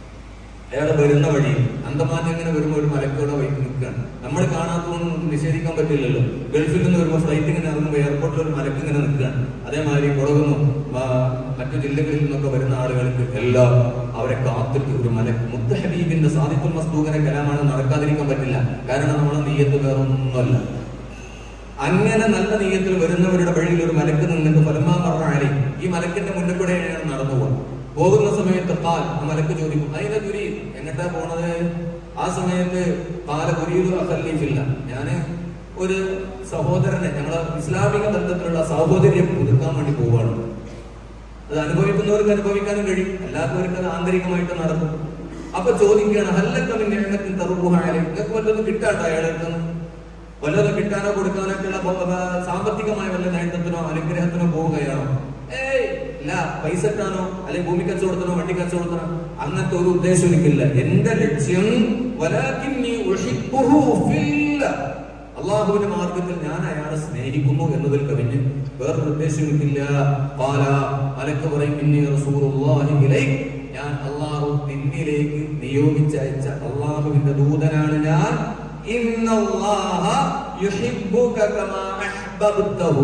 അയാൾ വരുന്ന വഴി അന്തമാൻ ഇങ്ങനെ വരുമ്പോൾ ഒരു മലക്കോടെ വൈകി നിൽക്കുകയാണ് നമ്മൾ കാണാത്തതൊന്നും നിഷേധിക്കാൻ പറ്റില്ലല്ലോ ഗൾഫിൽ നിന്ന് വരുമ്പോൾ ഫ്ലൈറ്റ് ഇങ്ങനെ ഇറങ്ങുമ്പോൾ എയർപോർട്ടിൽ ഒരു മലക്ക് ഇങ്ങനെ നിൽക്കുകയാണ് അതേമാതിരി കുടകുന്നും മറ്റു ജില്ലകളിൽ നിന്നൊക്കെ വരുന്ന ആളുകൾക്ക് എല്ലാം അവരെ കാത്തിട്ട് ഒരു മല മുത്ത ഹബീബിന്റെ സാദിഖുൽ മസ്തൂഖിന്റെ കലാമാണ് നടക്കാതിരിക്കാൻ പറ്റില്ല കാരണം നമ്മളെ നീയത്ത് വേറെ ഒന്നുമല്ല അങ്ങനെ നല്ല നീയത്തിൽ വരുന്നവരുടെ വഴിയിൽ ഒരു മലക്ക് നിന്നിട്ട് ഫലമാ പറഞ്ഞാലേ ഈ മലക്കിന്റെ മുന്നിൽ കൂടെ അയാൾ നടന്നു പോകാം പോകുന്ന സമയത്ത് കാൽ ആ മലക്ക് ചോദിക്കും അതിന്റെ ദുരി എങ്ങട്ടാ പോണത് ആ സമയത്ത് കാല ദുരീതു അഖല്ലീഫില്ല ഞാന് ഒരു സഹോദരനെ ഞങ്ങളെ ഇസ്ലാമിക ബന്ധത്തിലുള്ള സഹോദര്യം പുതുക്കാൻ വേണ്ടി പോവുകയാണ് അത് അനുഭവിക്കുന്നവർക്ക് അനുഭവിക്കാനും കഴിയും അല്ലാത്തവർക്ക് അത് ആന്തരികമായിട്ട് നടക്കും അപ്പൊ ചോദിക്കുകയാണ് ഹല്ലക്കമിൻ എണ്ണത്തിൽ തറുപുഹായാലും നിങ്ങൾക്ക് വല്ലതും കിട്ടാട്ടോ അയാളെ അടുത്ത് നിന്ന്? വല്ലതും കിട്ടാനോ കൊടുക്കാനോ ഒക്കെയുള്ള ബ- ബ- സാമ്പത്തികമായ വല്ല നേട്ടത്തിനോ അനുഗ്രഹത്തിനോ പോവുകയാണോ ഏയ് ഇല്ല പൈസ ഇട്ടാനോ അല്ലെങ്കിൽ ഭൂമി കച്ചവടത്തിനോ വണ്ടി കച്ചവടത്തിനോ അങ്ങനത്തെ ഒരു ഉദ്ദേശം എനിക്കില്ല എന്റെ ലക്ഷ്യം വലാകിന്നി ഉഹിബ്ബുഹു ഫില്ല. അള്ളാഹുവിന്റെ മാർഗത്തിൽ ഞാൻ അയാളെ സ്നേഹിക്കുന്നു എന്നതിൽ കവിഞ്ഞ് വേറൊരു ഉദ്ദേശം എനിക്കില്ല പാല അലക്ക് പറയും ഇന്നി റസൂലുള്ളാഹി ഇലൈക്. ഞാൻ അള്ളാഹു നിന്നിലേക്ക് നിയോഗിച്ചയച്ച അള്ളാഹുവിന്റെ ദൂതനാണ് ഞാൻ ഇന്നല്ലാഹ യുഹിബ്ബുക കമാ അഹ്ബബ്തഹു.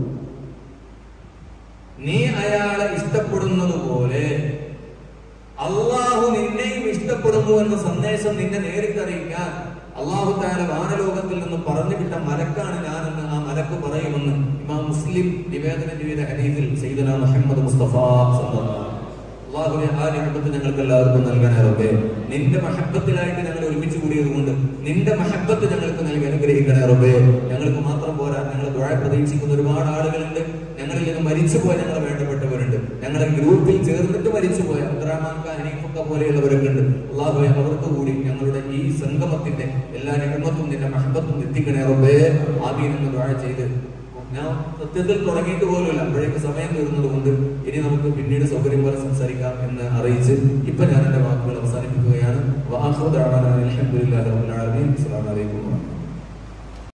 നീ അയാളെ ഇഷ്ടപ്പെടുന്നത് പോലെ അള്ളാഹു നിന്നെയും ഇഷ്ടപ്പെടുന്നു എന്ന സന്ദേശം നിന്നെ നേരിട്ടറിയിക്കാൻ അള്ളാഹു താല വാനലോകത്തിൽ നിന്ന് പറഞ്ഞു വിട്ട മലക്കാണ് ഞാനെന്ന് ആ മലക്ക് പറയുമെന്ന് ഇമാം മുസ്ലിം നിവേദനം ചെയ്ത ഹദീസിൽ സയ്യിദന മുഹമ്മദ് മുസ്തഫ സല്ലല്ലാഹു അള്ളാഹുവിനെ ആ നിഹബത്ത് ഞങ്ങൾക്ക് എല്ലാവർക്കും നൽകാനേ റബ്ബേ നിന്റെ മഹബത്തിലായിട്ട് ഞങ്ങൾ ഒരുമിച്ച് കൂടിയത് കൊണ്ട് നിന്റെ മഹബത്ത് ഞങ്ങൾക്ക് നൽകി അനുഗ്രഹിക്കണേ റബ്ബേ ഞങ്ങൾക്ക് മാത്രം പോരാ ഞങ്ങൾ ദുഴ പ്രതീക്ഷിക്കുന്ന ഒരുപാട് ആളുകളുണ്ട് ഞങ്ങളിൽ നിന്ന് മരിച്ചുപോയ ഞങ്ങളെ വേണ്ടപ്പെട്ടവരുണ്ട് ഞങ്ങളുടെ ഗ്രൂപ്പിൽ ചേർന്നിട്ട് മരിച്ചുപോയ അബ്ദുറഹ്മാൻ ഖാൻ ഹനീഫൊക്കെ പോലെയുള്ളവരൊക്കെ ഉണ്ട് അള്ളാഹുവെ അവർക്ക് കൂടി ഞങ്ങളുടെ ഈ സംഗമത്തിന്റെ എല്ലാ നിഗമത്തും നിന്റെ മഹബത്തും എത്തിക്കണേ റബ്ബേ ആദ്യം എന്ന് ദുഴ ചെയ്ത് ഞാൻ സത്യത്തിൽ തുടങ്ങിയിട്ട് പോലുമില്ല അപ്പോഴേക്ക് സമയം തീർന്നത് കൊണ്ട് ഇനി നമുക്ക് പിന്നീട് സൗകര്യം പോലെ സംസാരിക്കാം എന്ന് അറിയിച്ച് ഇപ്പൊ ഞാൻ എന്റെ വാക്കുകൾ അവസാനിപ്പിക്കുകയാണ് വാഹുദാണ് അലഹമുല്ലാ അസ്സലാമു അലൈക്കും